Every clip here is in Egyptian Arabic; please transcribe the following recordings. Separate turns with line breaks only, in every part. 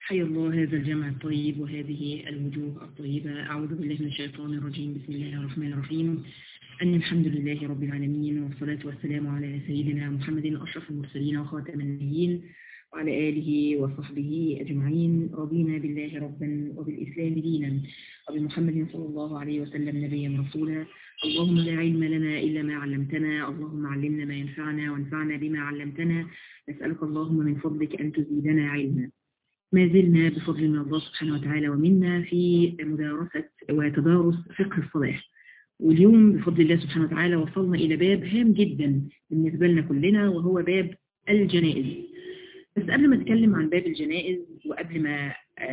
حي الله هذا الجمع الطيب وهذه الوجوه الطيبة أعوذ بالله من الشيطان الرجيم بسم الله الرحمن الرحيم أن الحمد لله رب العالمين والصلاة والسلام على سيدنا محمد أشرف المرسلين وخاتم النبيين وعلى آله وصحبه أجمعين رضينا بالله ربا وبالإسلام دينا وبمحمد صلى الله عليه وسلم نبيا رسولا اللهم لا علم لنا إلا ما علمتنا اللهم علمنا ما ينفعنا وانفعنا بما علمتنا نسألك اللهم من فضلك أن تزيدنا علما ما زلنا بفضل من الله سبحانه وتعالى ومنا في مدارسة وتدارس فقه الصلاة واليوم بفضل الله سبحانه وتعالى وصلنا إلى باب هام جدا بالنسبة لنا كلنا وهو باب الجنائز بس قبل ما أتكلم عن باب الجنائز وقبل ما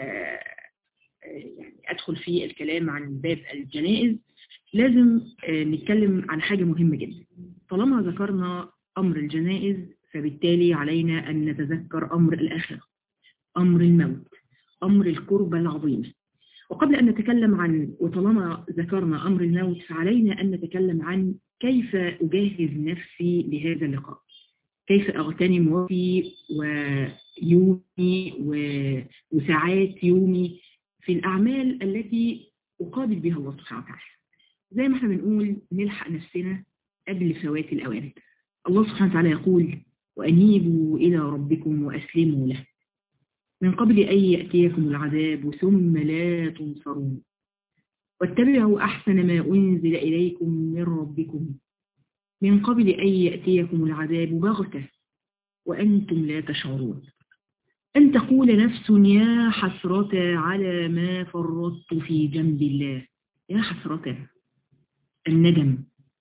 يعني أدخل في الكلام عن باب الجنائز لازم نتكلم عن حاجة مهمة جدا طالما ذكرنا أمر الجنائز فبالتالي علينا أن نتذكر أمر الآخرة أمر الموت أمر الكربة العظيمة وقبل أن نتكلم عن وطالما ذكرنا أمر الموت فعلينا أن نتكلم عن كيف أجهز نفسي لهذا اللقاء كيف أغتنم وقتي ويومي وساعات يومي في الأعمال التي أقابل بها الله سبحانه وتعالى زي ما احنا بنقول نلحق نفسنا قبل فوات الأوان الله سبحانه وتعالى يقول وأنيبوا إلى ربكم وأسلموا له من قبل أن يأتيكم العذاب ثم لا تنصرون واتبعوا أحسن ما أنزل إليكم من ربكم من قبل أن يأتيكم العذاب بغتة وأنتم لا تشعرون أن تقول نفس يا حسرة على ما فرطت في جنب الله يا حسرة الندم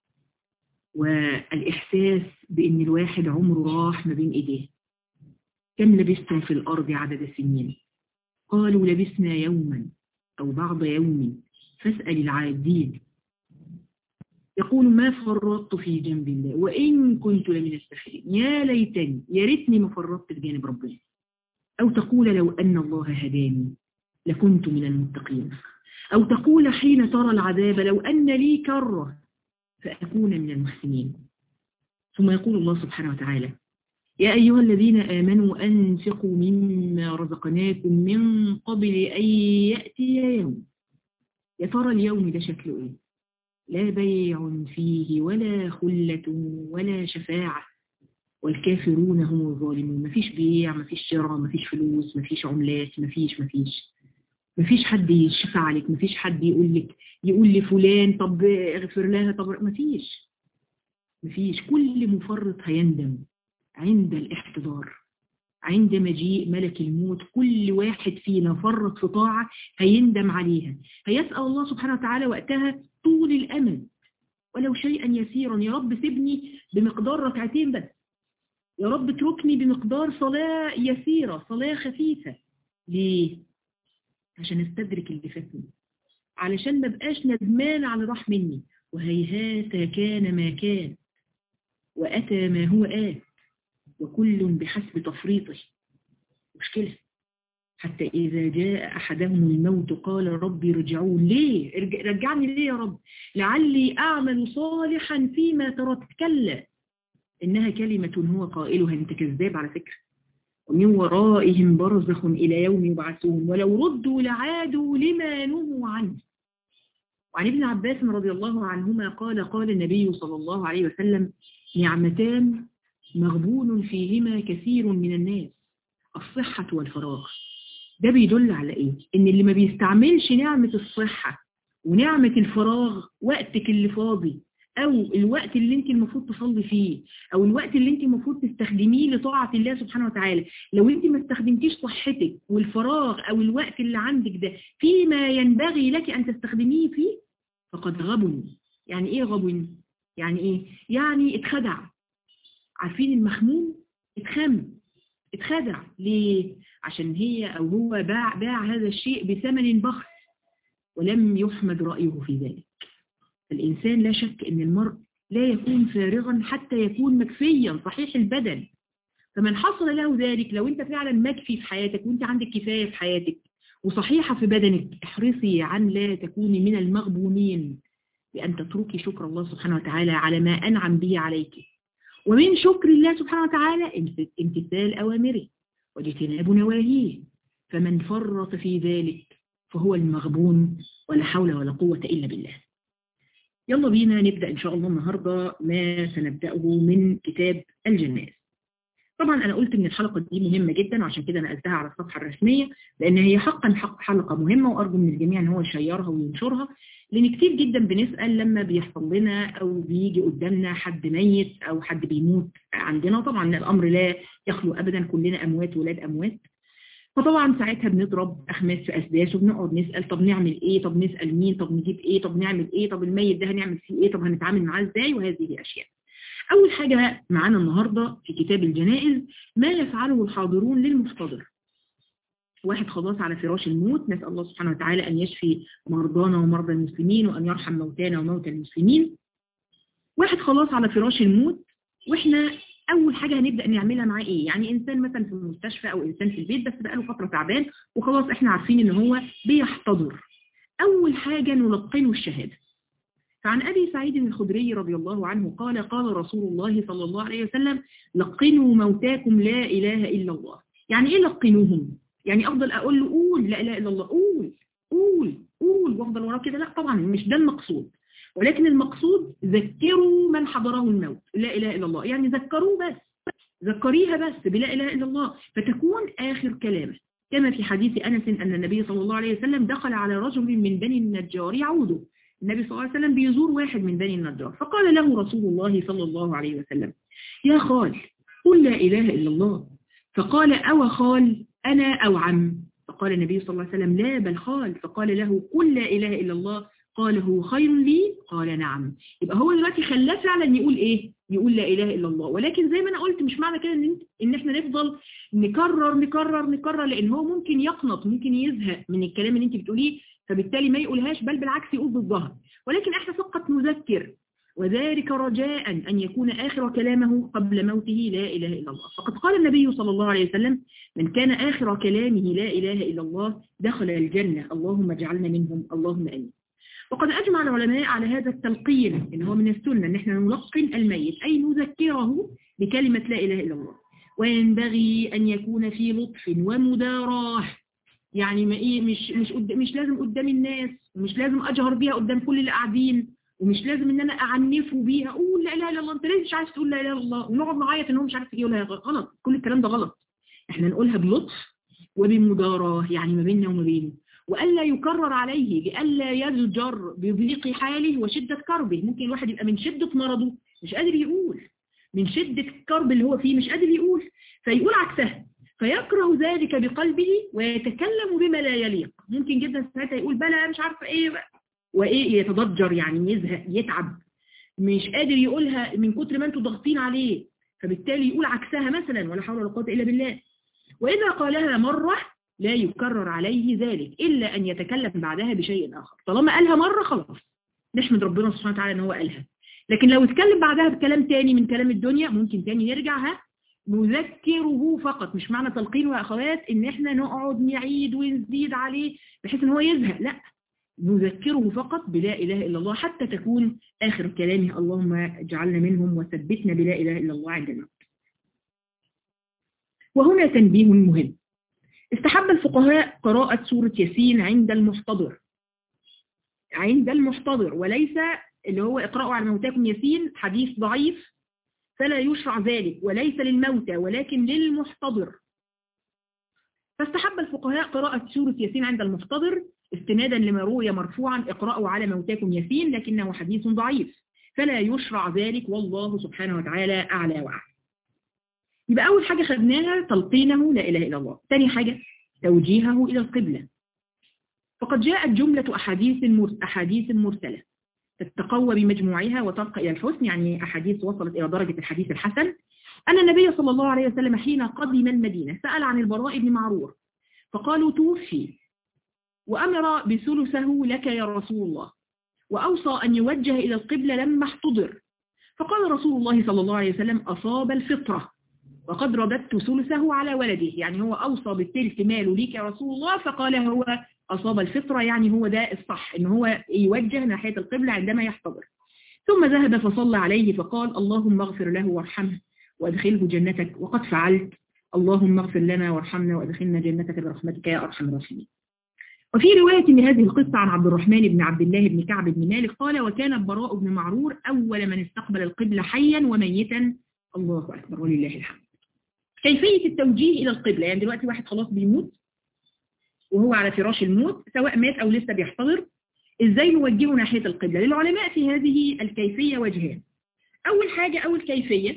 والإحساس بأن الواحد عمره راح ما بين إيديه كم لبستم في الأرض عدد سنين قالوا لبسنا يوما أو بعض يوم فاسأل العادين يقول ما فرطت في جنب الله وإن كنت لمن الساخرين يا ليتني يا ريتني ما فرطت في جانب ربنا أو تقول لو أن الله هداني لكنت من المتقين أو تقول حين ترى العذاب لو أن لي كرة فأكون من المحسنين ثم يقول الله سبحانه وتعالى يا أيها الذين آمنوا أنفقوا مما رزقناكم من قبل أن يأتي يوم يا ترى اليوم ده شكله إيه لا بيع فيه ولا خلة ولا شفاعة والكافرون هم الظالمون مفيش بيع مفيش شراء مفيش فلوس مفيش عملات مفيش مفيش مفيش حد يشفع عليك مفيش حد يقول لك يقول لفلان طب اغفر لها طب مفيش مفيش كل مفرط هيندم عند الاحتضار عند مجيء ملك الموت كل واحد فينا فرط في طاعة هيندم عليها هيسأل الله سبحانه وتعالى وقتها طول الأمل ولو شيئا يسيرا يا رب سيبني بمقدار ركعتين بس يا رب اتركني بمقدار صلاة يسيرة صلاة خفيفة ليه؟ عشان استدرك اللي فاتني علشان ما بقاش ندمان على راح مني وهيهات كان ما كان وأتى ما هو آت وكل بحسب تفريطه مشكلة حتى إذا جاء أحدهم الموت قال ربي رجعون ليه رجعني ليه يا رب لعلي أعمل صالحا فيما تركت كلا إنها كلمة هو قائلها أنت كذاب على فكرة ومن ورائهم برزخ إلى يوم يبعثون ولو ردوا لعادوا لما نهوا عنه وعن ابن عباس رضي الله عنهما قال قال النبي صلى الله عليه وسلم نعمتان مغبون فيهما كثير من الناس الصحة والفراغ ده بيدل على ايه ان اللي ما بيستعملش نعمة الصحة ونعمة الفراغ وقتك اللي فاضي او الوقت اللي انت المفروض تصلي فيه او الوقت اللي انت المفروض تستخدميه لطاعة الله سبحانه وتعالى لو انت ما استخدمتيش صحتك والفراغ او الوقت اللي عندك ده فيما ينبغي لك ان تستخدميه فيه فقد غبن يعني ايه غبن يعني ايه يعني اتخدع عارفين المخموم اتخم اتخدع ليه عشان هي او هو باع باع هذا الشيء بثمن بخس ولم يحمد رأيه في ذلك الإنسان لا شك أن المرء لا يكون فارغا حتى يكون مكفيا صحيح البدن فمن حصل له ذلك لو انت فعلا مكفي في حياتك وانت عندك كفاية في حياتك وصحيحة في بدنك احرصي عن لا تكوني من المغبونين بأن تتركي شكر الله سبحانه وتعالى على ما أنعم به عليك ومن شكر الله سبحانه وتعالى امتثال أوامره واجتناب نواهيه فمن فرط في ذلك فهو المغبون ولا حول ولا قوة إلا بالله يلا بينا نبدأ إن شاء الله النهاردة ما سنبدأه من كتاب الجناز طبعا أنا قلت إن الحلقة دي مهمة جدا وعشان كده نقلتها على الصفحة الرسمية لأن هي حقا حق حلقة مهمة وأرجو من الجميع إن هو يشيرها وينشرها لأن كتير جدا بنسأل لما بيحصل لنا أو بيجي قدامنا حد ميت أو حد بيموت عندنا طبعا الأمر لا يخلو أبدا كلنا أموات ولاد أموات فطبعا ساعتها بنضرب أخماس في أسداس وبنقعد نسأل طب نعمل إيه طب نسأل مين طب نجيب إيه طب نعمل إيه طب الميت ده هنعمل فيه إيه طب هنتعامل معاه إزاي وهذه أشياء أول حاجة معانا النهاردة في كتاب الجنائز ما يفعله الحاضرون للمحتضر واحد خلاص على فراش الموت نسأل الله سبحانه وتعالى أن يشفي مرضانا ومرضى المسلمين وأن يرحم موتانا وموتى المسلمين واحد خلاص على فراش الموت وإحنا أول حاجة هنبدأ نعملها معاه إيه يعني إنسان مثلا في المستشفى أو إنسان في البيت بس بقاله فترة تعبان وخلاص إحنا عارفين إن هو بيحتضر أول حاجة نلقنه الشهادة فعن أبي سعيد الخدري رضي الله عنه قال قال رسول الله صلى الله عليه وسلم لقنوا موتاكم لا إله إلا الله يعني إيه لقنوهم يعني أفضل أقول له قول لا إله إلا الله قول قول قول وأفضل وراه كده لا طبعا مش ده المقصود ولكن المقصود ذكروا من حضره الموت لا إله إلا الله يعني ذكروه بس ذكريها بس بلا إله إلا الله فتكون آخر كلامه كما في حديث أنس أن النبي صلى الله عليه وسلم دخل على رجل من بني النجار يعوده النبي صلى الله عليه وسلم بيزور واحد من بني النجار فقال له رسول الله صلى الله عليه وسلم يا خال قل لا إله إلا الله فقال أو خال أنا أو عم فقال النبي صلى الله عليه وسلم لا بل خال فقال له قل لا إله إلا الله قال هو خير لي قال نعم يبقى هو دلوقتي خلاه فعلا يقول ايه يقول لا اله الا الله ولكن زي ما انا قلت مش معنى كده ان ان احنا نفضل نكرر نكرر نكرر لان هو ممكن يقنط ممكن يزهق من الكلام اللي انت بتقوليه فبالتالي ما يقولهاش بل بالعكس يقول بالظهر ولكن احنا فقط نذكر وذلك رجاء أن يكون آخر كلامه قبل موته لا إله إلا الله فقد قال النبي صلى الله عليه وسلم من كان آخر كلامه لا إله إلا الله دخل الجنة اللهم اجعلنا منهم اللهم أمين وقد أجمع العلماء على هذا التلقين إن هو من السنة أن احنا نلقن الميت أي نذكره بكلمة لا إله إلا الله وينبغي أن يكون في لطف ومداراه يعني ما إيه مش مش مش لازم قدام الناس ومش لازم أجهر بيها قدام كل اللي قاعدين ومش لازم ان انا اعنفه بيها قول لا اله الا الله انت ليه مش عايز تقول لا اله الا الله ونقعد نعيط ان هو مش عارف يقولها غلط كل الكلام ده غلط احنا نقولها بلطف وبمداراه يعني ما بيننا وما بينه والا يكرر عليه لئلا يزجر بضيق حاله وشده كربه ممكن الواحد يبقى من شده مرضه مش قادر يقول من شده الكرب اللي هو فيه مش قادر يقول فيقول عكسها فيكره ذلك بقلبه ويتكلم بما لا يليق ممكن جدا ساعتها يقول بلا مش عارفه ايه وايه يتضجر يعني يزهق يتعب مش قادر يقولها من كتر ما انتوا ضاغطين عليه فبالتالي يقول عكسها مثلا ولا حول ولا قوه الا بالله واذا قالها مره لا يكرر عليه ذلك الا ان يتكلم بعدها بشيء اخر طالما قالها مره خلاص نحمد ربنا سبحانه وتعالى ان هو قالها لكن لو اتكلم بعدها بكلام تاني من كلام الدنيا ممكن تاني يرجعها نذكره فقط مش معنى تلقين واخوات ان احنا نقعد نعيد ونزيد عليه بحيث ان هو يزهق لا نذكره فقط بلا إله إلا الله حتى تكون آخر كلامه اللهم اجعلنا منهم وثبتنا بلا إله إلا الله عند الموت وهنا تنبيه مهم استحب الفقهاء قراءة سورة ياسين عند المحتضر عند المحتضر وليس اللي هو اقرأوا على موتاكم ياسين حديث ضعيف فلا يشرع ذلك وليس للموتى ولكن للمحتضر فاستحب الفقهاء قراءة سورة ياسين عند المحتضر استنادا لما روي مرفوعا اقرأوا على موتاكم ياسين لكنه حديث ضعيف فلا يشرع ذلك والله سبحانه وتعالى أعلى وأعلى يبقى أول حاجة خدناها تلقينه لا إله إلا الله ثاني حاجة توجيهه إلى القبلة فقد جاءت جملة أحاديث أحاديث مرسلة تتقوى بمجموعها وترقى إلى الحسن يعني أحاديث وصلت إلى درجة الحديث الحسن أن النبي صلى الله عليه وسلم حين قدم المدينة سأل عن البراء بن معرور فقالوا توفي وأمر بثلثه لك يا رسول الله وأوصى أن يوجه إلى القبلة لما احتضر فقال رسول الله صلى الله عليه وسلم أصاب الفطرة وقد رددت ثلثه على ولده يعني هو أوصى بالتلك ماله ليك يا رسول الله فقال هو أصاب الفطرة يعني هو ده الصح إن هو يوجه ناحية القبلة عندما يحتضر ثم ذهب فصلى عليه فقال اللهم اغفر له وارحمه وادخله جنتك وقد فعلت اللهم اغفر لنا وارحمنا وادخلنا جنتك برحمتك يا ارحم الراحمين وفي رواية لهذه القصة عن عبد الرحمن بن عبد الله بن كعب بن مالك قال وكان البراء بن معرور أول من استقبل القبلة حيا وميتا الله أكبر ولله الحمد كيفية التوجيه إلى القبلة يعني دلوقتي واحد خلاص بيموت وهو على فراش الموت سواء مات أو لسه بيحتضر إزاي نوجهه ناحية القبلة للعلماء في هذه الكيفية وجهان أول حاجة أول كيفية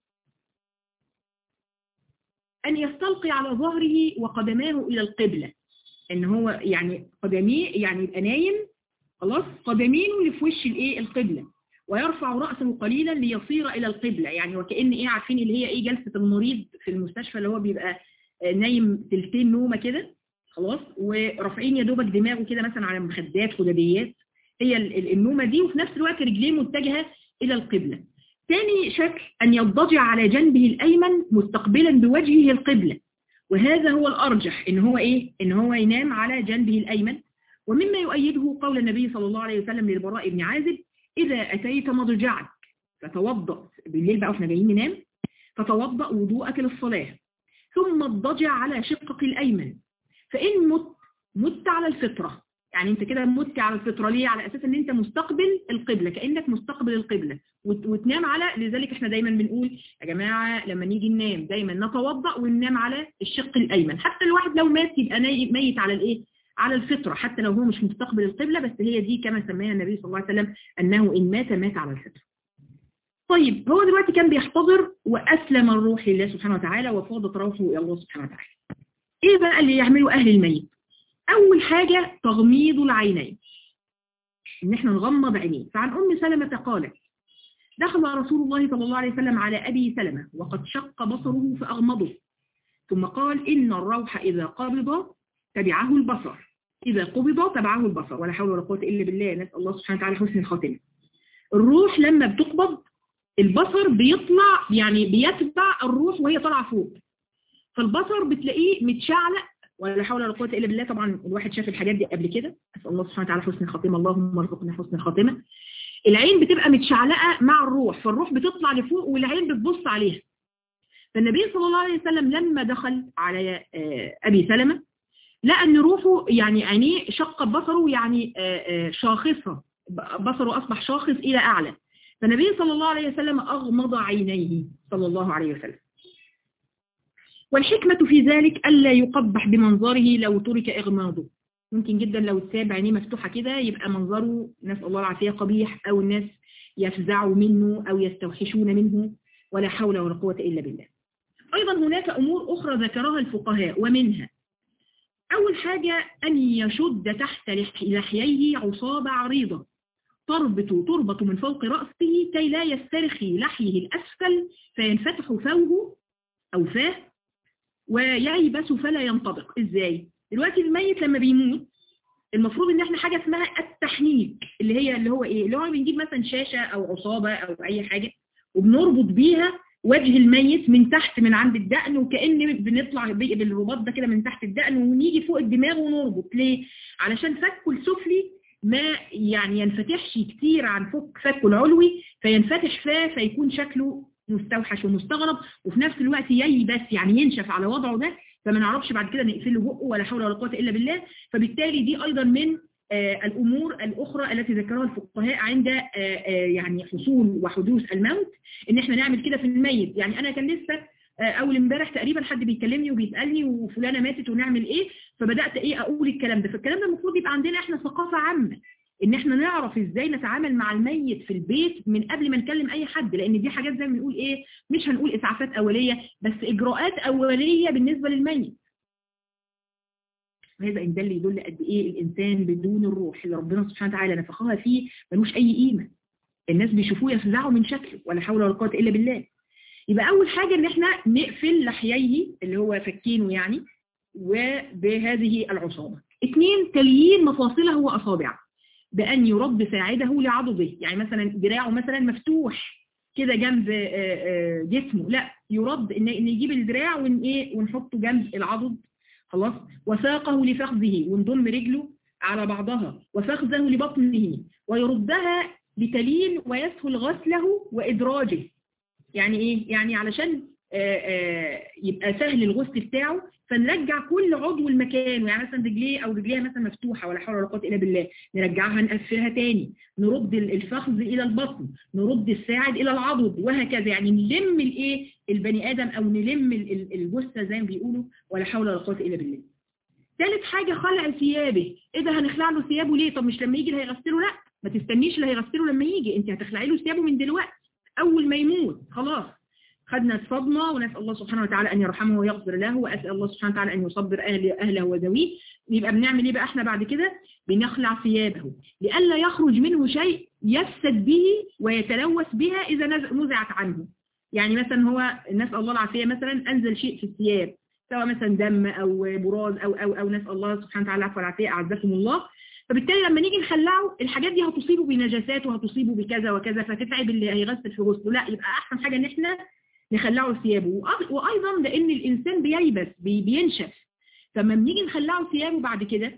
أن يستلقي على ظهره وقدماه إلى القبلة ان هو يعني قدميه يعني يبقى نايم خلاص قدمينه اللي في وش الايه القبلة ويرفع رأسه قليلا ليصير إلى القبلة يعني وكأن إيه عارفين اللي هي إيه جلسة المريض في المستشفى اللي هو بيبقى نايم تلتين نومة كده خلاص ورافعين يا دوبك دماغه كده مثلا على مخدات خدديات هي النومة دي وفي نفس الوقت رجليه متجهة إلى القبلة ثاني شكل أن يضجع على جنبه الأيمن مستقبلا بوجهه القبلة وهذا هو الأرجح إن هو إيه؟ إن هو ينام على جنبه الأيمن ومما يؤيده قول النبي صلى الله عليه وسلم للبراء بن عازب إذا أتيت مضجعك فتوضأ بالليل بقى واحنا جايين ننام فتوضأ وضوءك للصلاة ثم اضطجع على شقك الأيمن فإن مت مت على الفطرة يعني انت كده مت على الفطرة ليه على أساس ان انت مستقبل القبلة كأنك مستقبل القبلة وتنام على لذلك احنا دايما بنقول يا جماعة لما نيجي ننام دايما نتوضأ وننام على الشق الأيمن حتى الواحد لو مات يبقى ميت على الايه على الفطرة حتى لو هو مش مستقبل القبلة بس هي دي كما سماها النبي صلى الله عليه وسلم أنه إن مات مات على الفطرة طيب هو دلوقتي كان بيحتضر وأسلم الروح لله سبحانه وتعالى وفاضت روحه إلى الله سبحانه وتعالى إيه بقى اللي يعمله أهل الميت أول حاجة تغميض العينين إن إحنا نغمض عينيه فعن أم سلمة قالت دخل رسول الله صلى الله عليه وسلم على أبي سلمة وقد شق بصره فأغمضه ثم قال إن الروح إذا قبض تبعه البصر إذا قبض تبعه البصر ولا حول ولا قوة إلا بالله نسأل الله سبحانه وتعالى حسن الخاتمة الروح لما بتقبض البصر بيطلع يعني بيتبع الروح وهي طالعة فوق فالبصر بتلاقيه متشعلق ولا حول ولا قوة إلا بالله طبعا الواحد شاف الحاجات دي قبل كده أسأل الله سبحانه وتعالى حسن الخاتمة اللهم ارزقنا حسن الخاتمة العين بتبقى متشعلقة مع الروح فالروح بتطلع لفوق والعين بتبص عليها فالنبي صلى الله عليه وسلم لما دخل على أبي سلمة لقى أن روحه يعني عينيه شق بصره يعني شاخصة بصره أصبح شاخص إلى أعلى فالنبي صلى الله عليه وسلم أغمض عينيه صلى الله عليه وسلم والحكمة في ذلك ألا يقبح بمنظره لو ترك إغماضه ممكن جدا لو الساب عينيه مفتوحة كده يبقى منظره نسأل الله العافية قبيح أو الناس يفزعوا منه أو يستوحشون منه ولا حول ولا قوة إلا بالله أيضا هناك أمور أخرى ذكرها الفقهاء ومنها أول حاجة أن يشد تحت لحييه عصابة عريضة تربط تربط من فوق رأسه كي لا يسترخي لحيه الأسفل فينفتح فوه أو فاه ويعبس فلا ينطبق إزاي؟ دلوقتي الميت لما بيموت المفروض ان احنا حاجة اسمها التحنيك اللي هي اللي هو ايه اللي هو بنجيب مثلا شاشة او عصابة او اي حاجة وبنربط بيها وجه الميت من تحت من عند الدقن وكأن بنطلع بالرباط ده كده من تحت الدقن ونيجي فوق الدماغ ونربط ليه علشان فكه السفلي ما يعني ينفتحش كتير عن فك فكه العلوي فينفتح فاه فيكون شكله مستوحش ومستغرب وفي نفس الوقت ييبس يعني ينشف على وضعه ده فما نعرفش بعد كده نقفل له بقه ولا حول ولا قوه الا بالله فبالتالي دي ايضا من آه الامور الاخرى التي ذكرها الفقهاء عند آه آه يعني حصول وحدوث الموت ان احنا نعمل كده في الميت يعني انا كان لسه اول امبارح تقريبا حد بيكلمني وبيسالني وفلانه ماتت ونعمل ايه فبدات ايه اقول الكلام ده فالكلام ده المفروض يبقى عندنا احنا ثقافه عامه ان احنا نعرف ازاي نتعامل مع الميت في البيت من قبل ما نكلم اي حد لان دي حاجات زي ما بنقول ايه مش هنقول اسعافات اوليه بس اجراءات اوليه بالنسبه للميت هذا ان ده اللي يدل قد ايه الانسان بدون الروح اللي ربنا سبحانه وتعالى نفخها فيه ملوش اي قيمه الناس بيشوفوه يفزعوا من شكله ولا حول ولا قوه الا بالله يبقى اول حاجه ان احنا نقفل لحييه اللي هو فكينه يعني وبهذه العصابه اثنين تليين مفاصله واصابعه بأن يرد ساعده لعضده يعني مثلا دراعه مثلا مفتوح كده جنب جسمه لا يرد ان نجيب الدراع ون ايه ونحطه جنب العضد خلاص وساقه لفخذه ونضم رجله على بعضها وفخذه لبطنه ويردها بتلين ويسهل غسله وإدراجه يعني ايه يعني علشان آه، آه، يبقى سهل الغسل بتاعه فنرجع كل عضو لمكانه يعني مثلا رجليه او رجليها مثلا مفتوحه ولا حول ولا قوه الا بالله نرجعها نقفلها تاني نرد ال- الفخذ الى البطن نرد الساعد الى العضد وهكذا يعني نلم الايه البني ادم او نلم ال- ال- الجثه زي ما بيقولوا ولا حول ولا قوه الا بالله ثالث حاجه خلع ثيابه ايه ده هنخلع له ثيابه ليه طب مش لما يجي اللي هيغسله لا ما تستنيش اللي هيغسله لما يجي انت هتخلعي له ثيابه من دلوقتي اول ما يموت خلاص خدنا الصدمة ونسأل الله سبحانه وتعالى أن يرحمه ويغفر له وأسأل الله سبحانه وتعالى أن يصبر أهل أهله وذويه يبقى بنعمل إيه بقى إحنا بعد كده بنخلع ثيابه لئلا يخرج منه شيء يفسد به ويتلوث بها إذا نز- نزعت عنه يعني مثلا هو نسأل الله العافية مثلا أنزل شيء في الثياب سواء مثلا دم أو براز أو أو أو نسأل الله سبحانه وتعالى العفو والعافية أعزكم الله فبالتالي لما نيجي نخلعه الحاجات دي هتصيبه بنجاسات وهتصيبه بكذا وكذا فتتعب اللي هيغسل في غسله لا يبقى أحسن حاجة إن إحنا نخلعه ثيابه وأ- وأيضا لأن الإنسان بييبس بي- بينشف فلما بنيجي نخلعه ثيابه بعد كده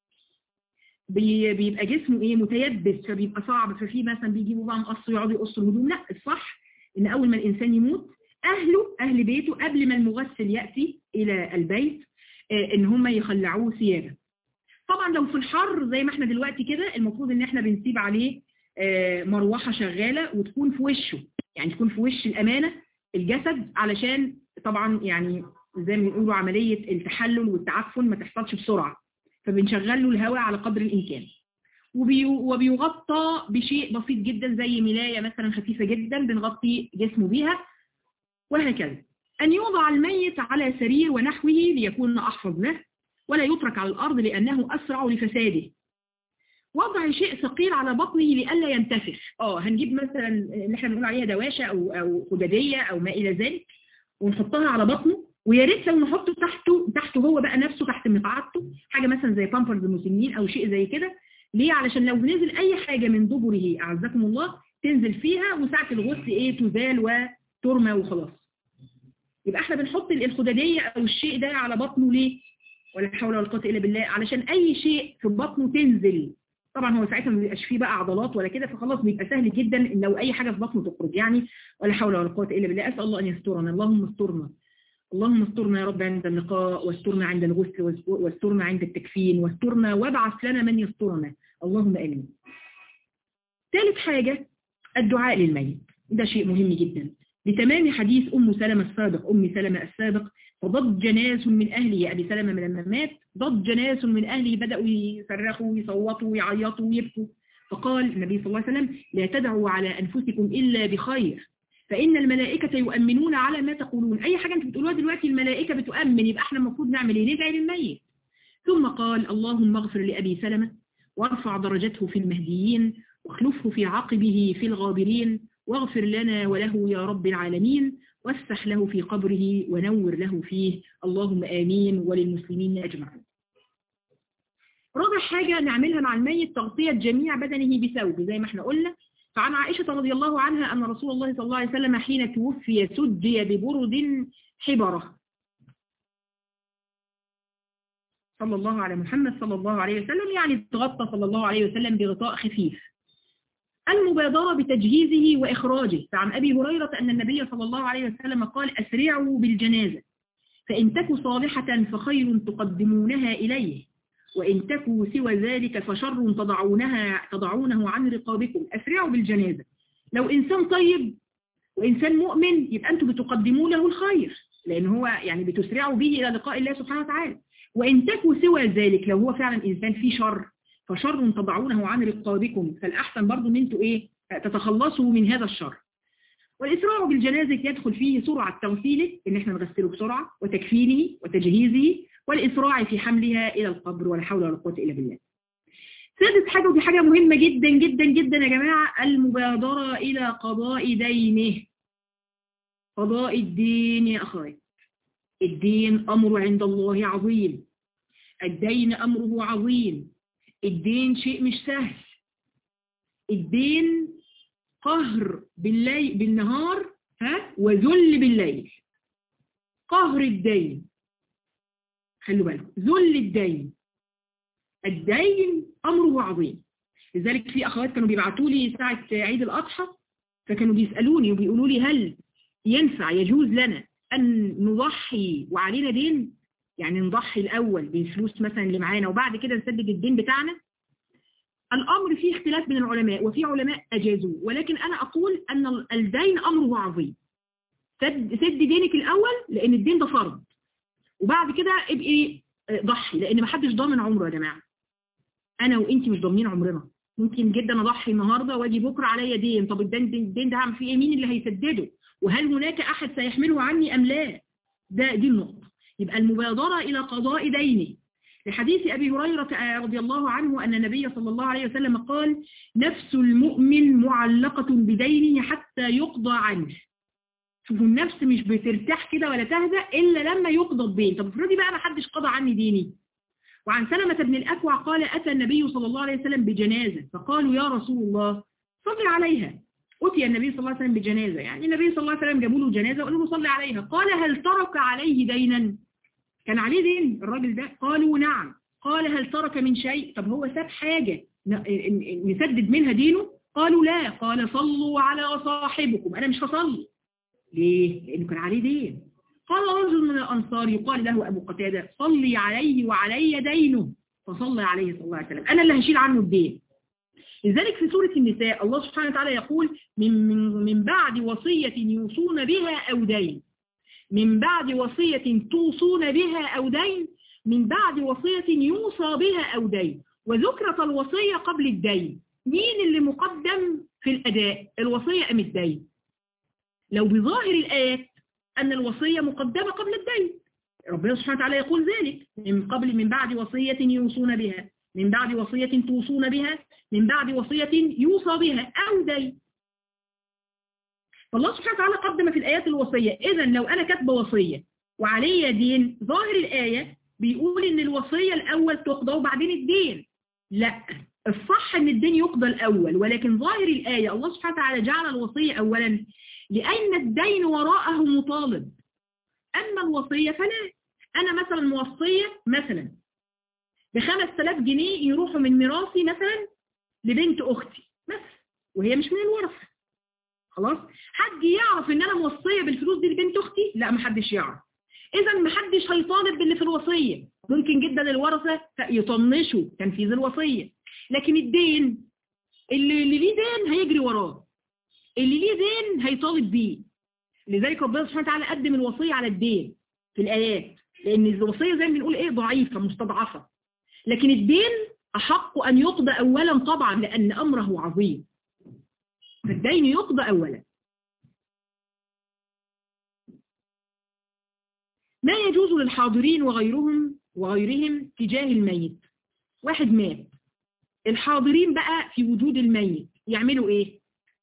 بي- بيبقى جسمه ايه متيبس فبيبقى صعب ففي مثلا بيجيبوا بقى مقص ويقعدوا يقصوا الهدوم لا الصح ان اول ما الانسان يموت اهله اهل بيته قبل ما المغسل ياتي الى البيت آه، ان هم يخلعوه ثيابه طبعا لو في الحر زي ما احنا دلوقتي كده المفروض ان احنا بنسيب عليه آه، مروحه شغاله وتكون في وشه يعني تكون في وش الامانه الجسد علشان طبعا يعني زي ما بيقولوا عمليه التحلل والتعفن ما تحصلش بسرعه فبنشغل له الهواء على قدر الامكان وبي- وبيغطى بشيء بسيط جدا زي ملايه مثلا خفيفه جدا بنغطي جسمه بيها وهكذا أن يوضع الميت على سرير ونحوه ليكون أحفظ له ولا يترك على الأرض لأنه أسرع لفساده وضع شيء ثقيل على بطنه لئلا ينتفخ اه هنجيب مثلا اللي احنا بنقول عليها دواشة أو أو خدادية أو ما إلى ذلك ونحطها على بطنه ويا ريت لو نحطه تحته تحته هو بقى نفسه تحت مقعدته حاجة مثلا زي بامبرز المسنين أو شيء زي كده ليه علشان لو نزل أي حاجة من دبره أعزكم الله تنزل فيها وساعة الغسل إيه تزال وترمى وخلاص يبقى احنا بنحط الخدادية او الشيء ده على بطنه ليه ولا حول ولا قوه الا بالله علشان اي شيء في بطنه تنزل طبعا هو ساعتها ما بيبقاش فيه بقى عضلات ولا كده فخلاص بيبقى سهل جدا ان لو اي حاجه في بطنه تخرج يعني ولا حول ولا قوه الا بالله اسال الله ان يسترنا اللهم استرنا اللهم استرنا يا رب عند اللقاء واسترنا عند الغسل واسترنا عند التكفين واسترنا وابعث لنا من يسترنا اللهم امين ثالث حاجه الدعاء للميت ده شيء مهم جدا لتمام حديث أم سلمة السابق أم سلمة السابق فضج ناس من أهله أبي سلمة من لما مات ضج ناس من أهله بدأوا يصرخوا ويصوتوا ويعيطوا ويبكوا فقال النبي صلى الله عليه وسلم لا تدعوا على أنفسكم إلا بخير فإن الملائكة يؤمنون على ما تقولون أي حاجة أنت بتقولوها دلوقتي الملائكة بتؤمن يبقى احنا المفروض نعمل ايه ندعي للميت ثم قال اللهم اغفر لأبي سلمة وارفع درجته في المهديين واخلفه في عقبه في الغابرين واغفر لنا وله يا رب العالمين وافسح له في قبره ونور له فيه اللهم آمين وللمسلمين أجمعين رابع حاجة نعملها مع الميت تغطية جميع بدنه بثوب زي ما احنا قلنا فعن عائشة رضي الله عنها أن رسول الله صلى الله عليه وسلم حين توفي سجي ببرد حبرة صلى الله على محمد صلى الله عليه وسلم يعني تغطى صلى الله عليه وسلم بغطاء خفيف المبادرة بتجهيزه وإخراجه فعن أبي هريرة أن النبي صلى الله عليه وسلم قال أسرعوا بالجنازة فإن تكوا صالحة فخير تقدمونها إليه وإن تكوا سوى ذلك فشر تضعونها تضعونه عن رقابكم أسرعوا بالجنازة لو إنسان طيب وإنسان مؤمن يبقى أنتم بتقدموا له الخير لأن هو يعني بتسرعوا به إلى لقاء الله سبحانه وتعالى وإن تكوا سوى ذلك لو هو فعلا إنسان فيه شر فشر تضعونه عن رقابكم فالأحسن برضو ان انتوا ايه تتخلصوا من هذا الشر والإسراع بالجنازة يدخل فيه سرعة تغسيله ان احنا نغسله بسرعة وتكفينه وتجهيزه والإسراع في حملها إلى القبر ولا حول ولا قوة إلا بالله سادس حاجة ودي حاجة مهمة جدا جدا جدا يا جماعة المبادرة إلى قضاء دينه قضاء الدين يا أخوات الدين أمر عند الله عظيم الدين أمره عظيم الدين شيء مش سهل الدين قهر بالليل بالنهار ها وذل بالليل قهر الدين خلوا بالكم ذل الدين الدين أمره عظيم لذلك في أخوات كانوا بيبعتوا لي ساعة عيد الأضحى فكانوا بيسألوني وبيقولوا لي هل ينفع يجوز لنا أن نضحي وعلينا دين يعني نضحي الأول بالفلوس مثلا اللي معانا وبعد كده نسدد الدين بتاعنا الأمر فيه اختلاف بين العلماء وفي علماء أجازوه ولكن أنا أقول أن الدين أمره عظيم سد, سد دينك الأول لأن الدين ده فرض وبعد كده ابقي ضحي لأن ما حدش ضامن عمره يا جماعة أنا وإنتي مش ضامنين عمرنا ممكن جدا أضحي النهاردة واجي بكرة عليا دين طب الدين, الدين ده هعمل فيه إيه مين اللي هيسدده وهل هناك أحد سيحمله عني أم لا ده دي النقطة يبقى المبادرة إلى قضاء دينه لحديث أبي هريرة رضي الله عنه أن النبي صلى الله عليه وسلم قال نفس المؤمن معلقة بدينه حتى يقضى عنه شوفوا النفس مش بترتاح كده ولا تهدأ إلا لما يقضى الدين طب افرضي بقى ما حدش قضى عني ديني وعن سلمة بن الأكوع قال أتى النبي صلى الله عليه وسلم بجنازة فقالوا يا رسول الله صل عليها أتي النبي صلى الله عليه وسلم بجنازة يعني النبي صلى الله عليه وسلم جابوا له جنازة وقالوا له صلي عليها قال هل ترك عليه دينا كان عليه دين الراجل ده قالوا نعم قال هل ترك من شيء طب هو ساب حاجة نسدد منها دينه قالوا لا قال صلوا على صاحبكم أنا مش هصلي ليه لأنه كان عليه دين قال رجل من الأنصار يقال له أبو قتادة صلي عليه وعلي دينه فصلى عليه صلى الله عليه وسلم أنا اللي هشيل عنه الدين لذلك في سورة النساء الله سبحانه وتعالى يقول من, من, من بعد وصية يوصون بها أو دين من بعد وصية توصون بها أو دين من بعد وصية يوصى بها أو دين وذكرت الوصية قبل الدين مين اللي مقدم في الأداء الوصية أم الدين لو بظاهر الآيات أن الوصية مقدمة قبل الدين ربنا سبحانه وتعالى يقول ذلك من قبل من بعد وصية يوصون بها من بعد وصية توصون بها من بعد وصية يوصى بها أو دين فالله سبحانه وتعالى قدم في الآيات الوصية إذا لو أنا كاتبه وصية وعلي دين ظاهر الآية بيقول إن الوصية الأول تقضى وبعدين الدين لا الصح إن الدين يقضى الأول ولكن ظاهر الآية الله سبحانه وتعالى جعل الوصية أولا لأن الدين وراءه مطالب أما الوصية فلا أنا مثلا موصية مثلا بخمس تلاف جنيه يروحوا من ميراثي مثلا لبنت أختي مثلا وهي مش من الورثة خلاص حد يعرف ان انا موصيه بالفلوس دي لبنت اختي لا محدش يعرف اذا محدش هيطالب باللي في الوصيه ممكن جدا الورثه يطنشوا تنفيذ الوصيه لكن الدين اللي, اللي ليه دين هيجري وراه اللي ليه دين هيطالب بيه لذلك ربنا سبحانه وتعالى قدم الوصيه على الدين في الايات لان الوصيه زي ما بنقول ايه ضعيفه مستضعفه لكن الدين احق ان يقضى اولا طبعا لان امره عظيم فالدين يقضى أولا ما يجوز للحاضرين وغيرهم وغيرهم تجاه الميت واحد مات الحاضرين بقى في وجود الميت يعملوا ايه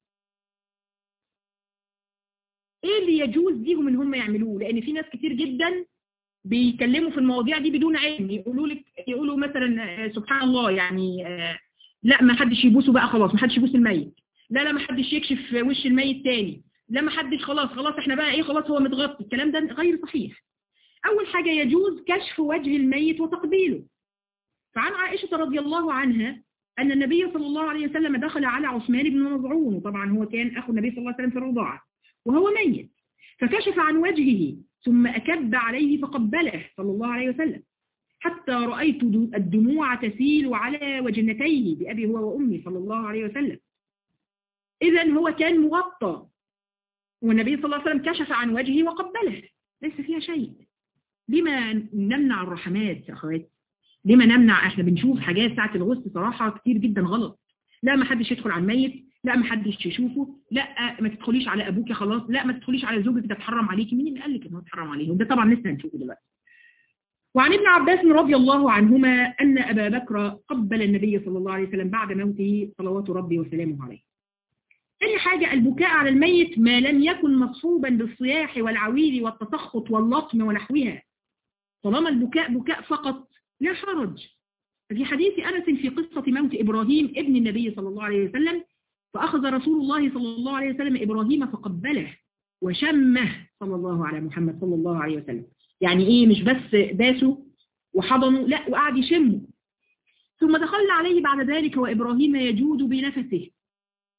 ايه اللي يجوز ليهم ان هم يعملوه لان في ناس كتير جدا بيتكلموا في المواضيع دي بدون علم يقولوا لك يقولوا مثلا سبحان الله يعني لا ما حدش يبوسه بقى خلاص ما حدش يبوس الميت لا لا ما حدش يكشف وش الميت تاني لا ما حدش خلاص خلاص احنا بقى ايه خلاص هو متغطي الكلام ده غير صحيح اول حاجة يجوز كشف وجه الميت وتقبيله فعن عائشة رضي الله عنها أن النبي صلى الله عليه وسلم دخل على عثمان بن مظعون وطبعا هو كان أخو النبي صلى الله عليه وسلم في الرضاعة وهو ميت فكشف عن وجهه ثم أكب عليه فقبله صلى الله عليه وسلم حتى رأيت الدموع تسيل على وجنتيه بأبي هو وأمي صلى الله عليه وسلم إذا هو كان مغطى والنبي صلى الله عليه وسلم كشف عن وجهه وقبله ليس فيها شيء لما نمنع الرحمات يا أخوات لما نمنع احنا بنشوف حاجات ساعة الغسل صراحة كتير جدا غلط لا ما حدش يدخل على الميت لا ما حدش يشوفه لا ما تدخليش على ابوك خلاص لا ما تدخليش على زوجك ده اتحرم عليكي مين اللي قال لك انه اتحرم عليه وده طبعا لسه هنشوفه دلوقتي وعن ابن عباس رضي الله عنهما أن أبا بكر قبل النبي صلى الله عليه وسلم بعد موته صلوات ربي وسلامه عليه ثاني حاجة البكاء على الميت ما لم يكن مصحوبا بالصياح والعويل والتسخط واللطم ونحوها طالما البكاء بكاء فقط لا حرج في حديث أنس في قصة موت إبراهيم ابن النبي صلى الله عليه وسلم فأخذ رسول الله صلى الله عليه وسلم إبراهيم فقبله وشمه صلى الله على محمد صلى الله عليه وسلم يعني إيه مش بس داسه وحضنه لا وقعد يشمه ثم دخلنا عليه بعد ذلك وإبراهيم يجود بنفسه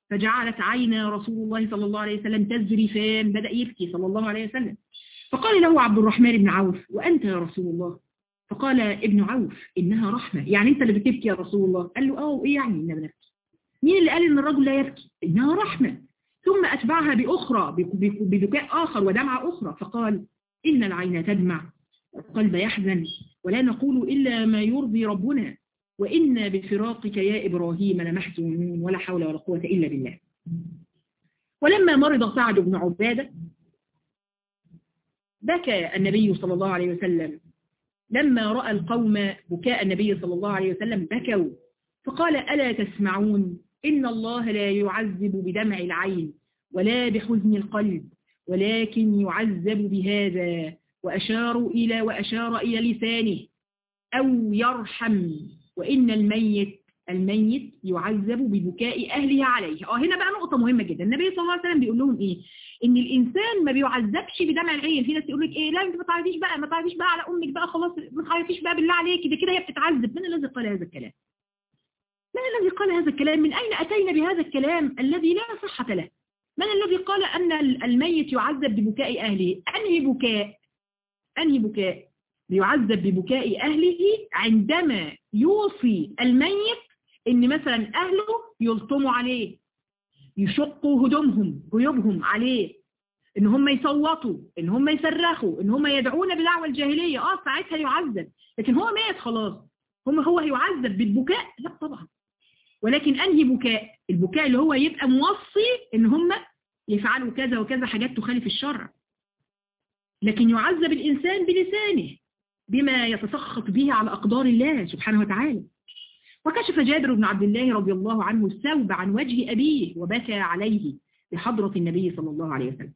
فجعلت عينا رسول الله صلى الله عليه وسلم تزرفان بدأ يبكي صلى الله عليه وسلم فقال له عبد الرحمن بن عوف وأنت يا رسول الله فقال ابن عوف إنها رحمة يعني أنت اللي بتبكي يا رسول الله قال له اه إيه يعني إننا بنبكي مين اللي قال إن الرجل لا يبكي إنها رحمة ثم أتبعها بأخرى ببكاء آخر ودمعة أخرى فقال إن العين تدمع القلب يحزن ولا نقول إلا ما يرضي ربنا وإنا بفراقك يا إبراهيم لمحزونون ولا حول ولا قوة إلا بالله ولما مرض سعد بن عبادة بكى النبي صلى الله عليه وسلم لما رأى القوم بكاء النبي صلى الله عليه وسلم بكوا فقال ألا تسمعون إن الله لا يعذب بدمع العين ولا بحزن القلب ولكن يعذب بهذا وأشار إلى وأشار إلى لسانه أو يرحم وإن الميت الميت يعذب ببكاء أهله عليه اه هنا بقى نقطة مهمة جدا النبي صلى الله عليه وسلم بيقول لهم إيه إن الإنسان ما بيعذبش بدمع العين في ناس يقول لك إيه لا أنت ما تعيطيش بقى ما تعيطيش بقى على أمك بقى خلاص ما تعيطيش بقى بالله عليك ده كده هي بتتعذب من الذي قال هذا الكلام من الذي قال هذا الكلام من أين أتينا بهذا الكلام الذي لا صحة له من الذي قال أن الميت يعذب ببكاء أهله أنهي بكاء أنهي بكاء بيعذب ببكاء أهله عندما يوصي الميت إن مثلا أهله يلطموا عليه يشقوا هدومهم جيوبهم عليه إن هم يصوتوا إن هم يصرخوا إن هم يدعون بدعوى الجاهلية آه ساعتها يعذب لكن هو مات خلاص هم هو هيعذب بالبكاء لا طبعا ولكن أنهي بكاء البكاء اللي هو يبقى موصي إن هم يفعلوا كذا وكذا حاجات تخالف الشرع لكن يعذب الإنسان بلسانه بما يتسخط به على أقدار الله سبحانه وتعالى وكشف جابر بن عبد الله رضي الله عنه الثوب عن وجه أبيه وبكى عليه بحضرة النبي صلى الله عليه وسلم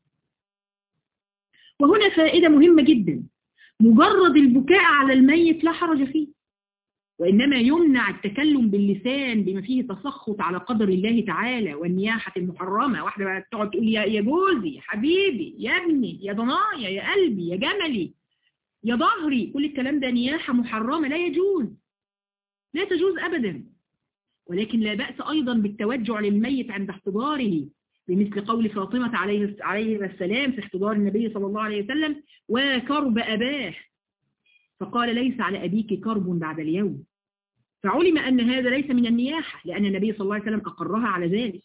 وهنا فائدة مهمة جدا مجرد البكاء على الميت لا حرج فيه وإنما يمنع التكلم باللسان بما فيه تسخط على قدر الله تعالى والنياحة المحرمة واحدة بقى تقعد تقول يا يا جوزي حبيبي يا ابني يا ضنايا يا قلبي يا جملي يا ظهري كل الكلام ده نياحة محرمة لا يجوز لا تجوز أبدا ولكن لا بأس أيضا بالتوجع للميت عند احتضاره بمثل قول فاطمة عليه عليه السلام في احتضار النبي صلى الله عليه وسلم وكرب أباه فقال ليس على أبيك كرب بعد اليوم فعلم أن هذا ليس من النياحة لأن النبي صلى الله عليه وسلم أقرها على ذلك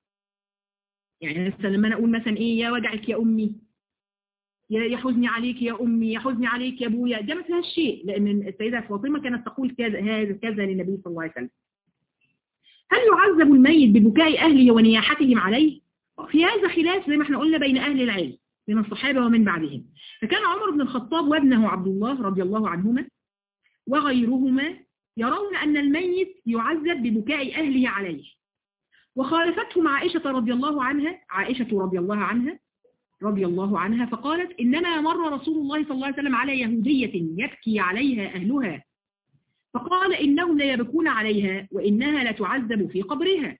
يعني مثلا لما أنا أقول مثلا إيه يا وجعك يا أمي يا حزني عليك يا أمي يا حزني عليك يا أبويا ده ما فيهاش شيء لأن السيدة فاطمة كانت تقول كذا هذا كذا للنبي صلى الله عليه وسلم هل يعذب الميت ببكاء أهله ونياحتهم عليه؟ في هذا خلاف زي ما احنا قلنا بين أهل العلم من الصحابة ومن بعدهم فكان عمر بن الخطاب وابنه عبد الله رضي الله عنهما وغيرهما يرون أن الميت يعذب ببكاء أهله عليه وخالفتهم عائشة رضي الله عنها عائشة رضي الله عنها رضي الله عنها فقالت إنما مر رسول الله صلى الله عليه وسلم على يهودية يبكي عليها أهلها فقال إنهم لا يبكون عليها وإنها لتعذب في قبرها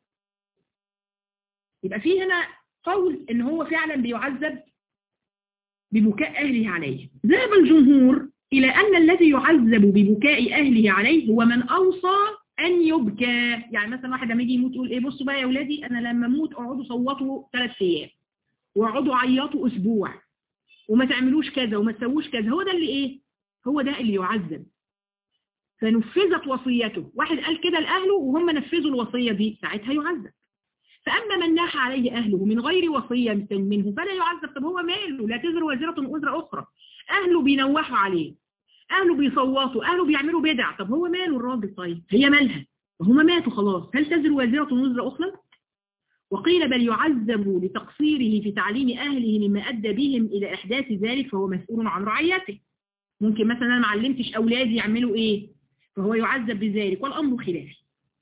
يبقى في هنا قول إن هو فعلا بيعذب ببكاء أهله عليه ذهب الجمهور إلى أن الذي يعذب ببكاء أهله عليه هو من أوصى أن يبكى يعني مثلا واحد لما يجي يموت يقول إيه بصوا بقى يا أولادي أنا لما أموت أقعدوا صوتوا ثلاث أيام واقعدوا عيطوا أسبوع وما تعملوش كذا وما تسووش كذا هو ده اللي إيه هو ده اللي يعذب فنفذت وصيته واحد قال كده لأهله وهم نفذوا الوصية دي ساعتها يعذب فأما من ناح عليه أهله من غير وصية منه فلا يعذب طب هو ماله لا تزر وزرة وزر أخرى أهله بينوحوا عليه أهله بيصوتوا أهله بيعملوا بدع طب هو ماله الراجل طيب هي مالها وهم ماتوا خلاص هل تزر وزرة وزر أخرى وقيل بل يعذب لتقصيره في تعليم أهله مما أدى بهم إلى إحداث ذلك فهو مسؤول عن رعيته ممكن مثلا أنا ما علمتش أولادي يعملوا إيه فهو يعذب بذلك والأمر خلافي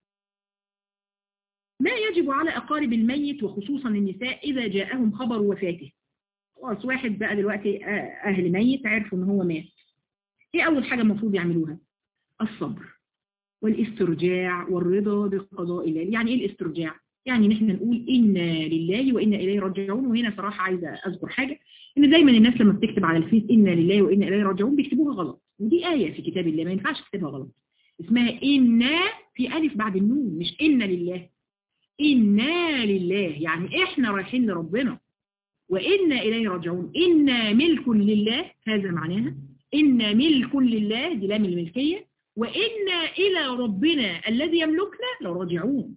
ما يجب على أقارب الميت وخصوصا النساء إذا جاءهم خبر وفاته خلاص واحد بقى دلوقتي أهل ميت عرفوا إن هو مات إيه أول حاجة المفروض يعملوها الصبر والاسترجاع والرضا بقضاء الله يعني إيه الاسترجاع يعني نحن نقول إنا لله وإنا إليه راجعون وهنا صراحة عايزة أذكر حاجة إن دايما الناس لما بتكتب على الفيس إنا لله وإنا إليه راجعون بيكتبوها غلط ودي آية في كتاب الله ما ينفعش تكتبها غلط اسمها إنا في ألف بعد النون مش إنا لله إنا لله يعني إحنا رايحين لربنا وإنا إليه راجعون إنا ملك لله هذا معناها إنا ملك لله دي لام الملكية وإنا إلى ربنا الذي يملكنا لراجعون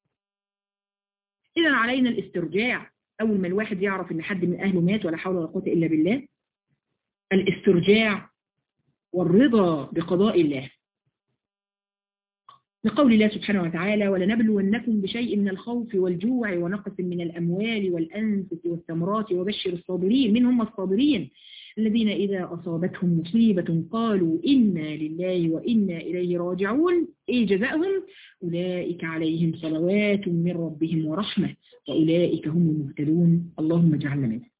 إذا علينا الاسترجاع أول ما الواحد يعرف إن حد من أهله مات ولا حول ولا قوة إلا بالله الاسترجاع والرضا بقضاء الله لقول الله سبحانه وتعالى ولنبلونكم بشيء من الخوف والجوع ونقص من الأموال والأنفس والثمرات وبشر الصابرين من هم الصابرين الذين إذا أصابتهم مصيبة قالوا إنا لله وإنا إليه راجعون إيه جزاؤهم أولئك عليهم صلوات من ربهم ورحمة وأولئك هم المهتدون اللهم اجعلنا منهم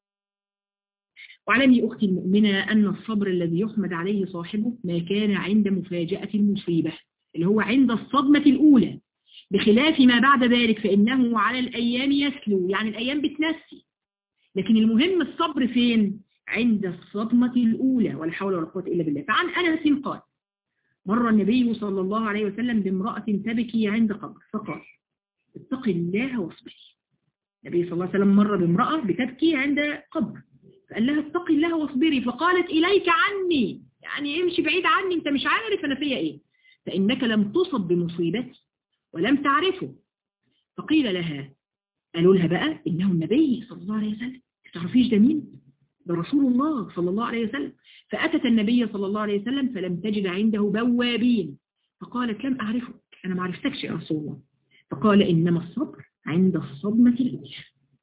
واعلمي أختي المؤمنة أن الصبر الذي يحمد عليه صاحبه ما كان عند مفاجأة المصيبة اللي هو عند الصدمة الأولى بخلاف ما بعد ذلك فإنه على الأيام يسلو يعني الأيام بتنسي لكن المهم الصبر فين؟ عند الصدمة الأولى ولا حول ولا قوة إلا بالله فعن أنس قال مر النبي صلى الله عليه وسلم بامرأة تبكي عند قبر فقال اتق الله واصبري النبي صلى الله عليه وسلم مر بامرأة بتبكي عند قبر فقال لها اتقي الله واصبري فقالت إليك عني يعني امشي بعيد عني انت مش عارف أنا فيا إيه فإنك لم تصب بمصيبتي ولم تعرفه فقيل لها قالوا لها بقى إنه النبي صلى الله عليه وسلم تعرفيش ده مين ده رسول الله صلى الله عليه وسلم فأتت النبي صلى الله عليه وسلم فلم تجد عنده بوابين فقالت لم أعرفك أنا ما عرفتكش يا رسول الله فقال إنما الصبر عند الصدمة الأولى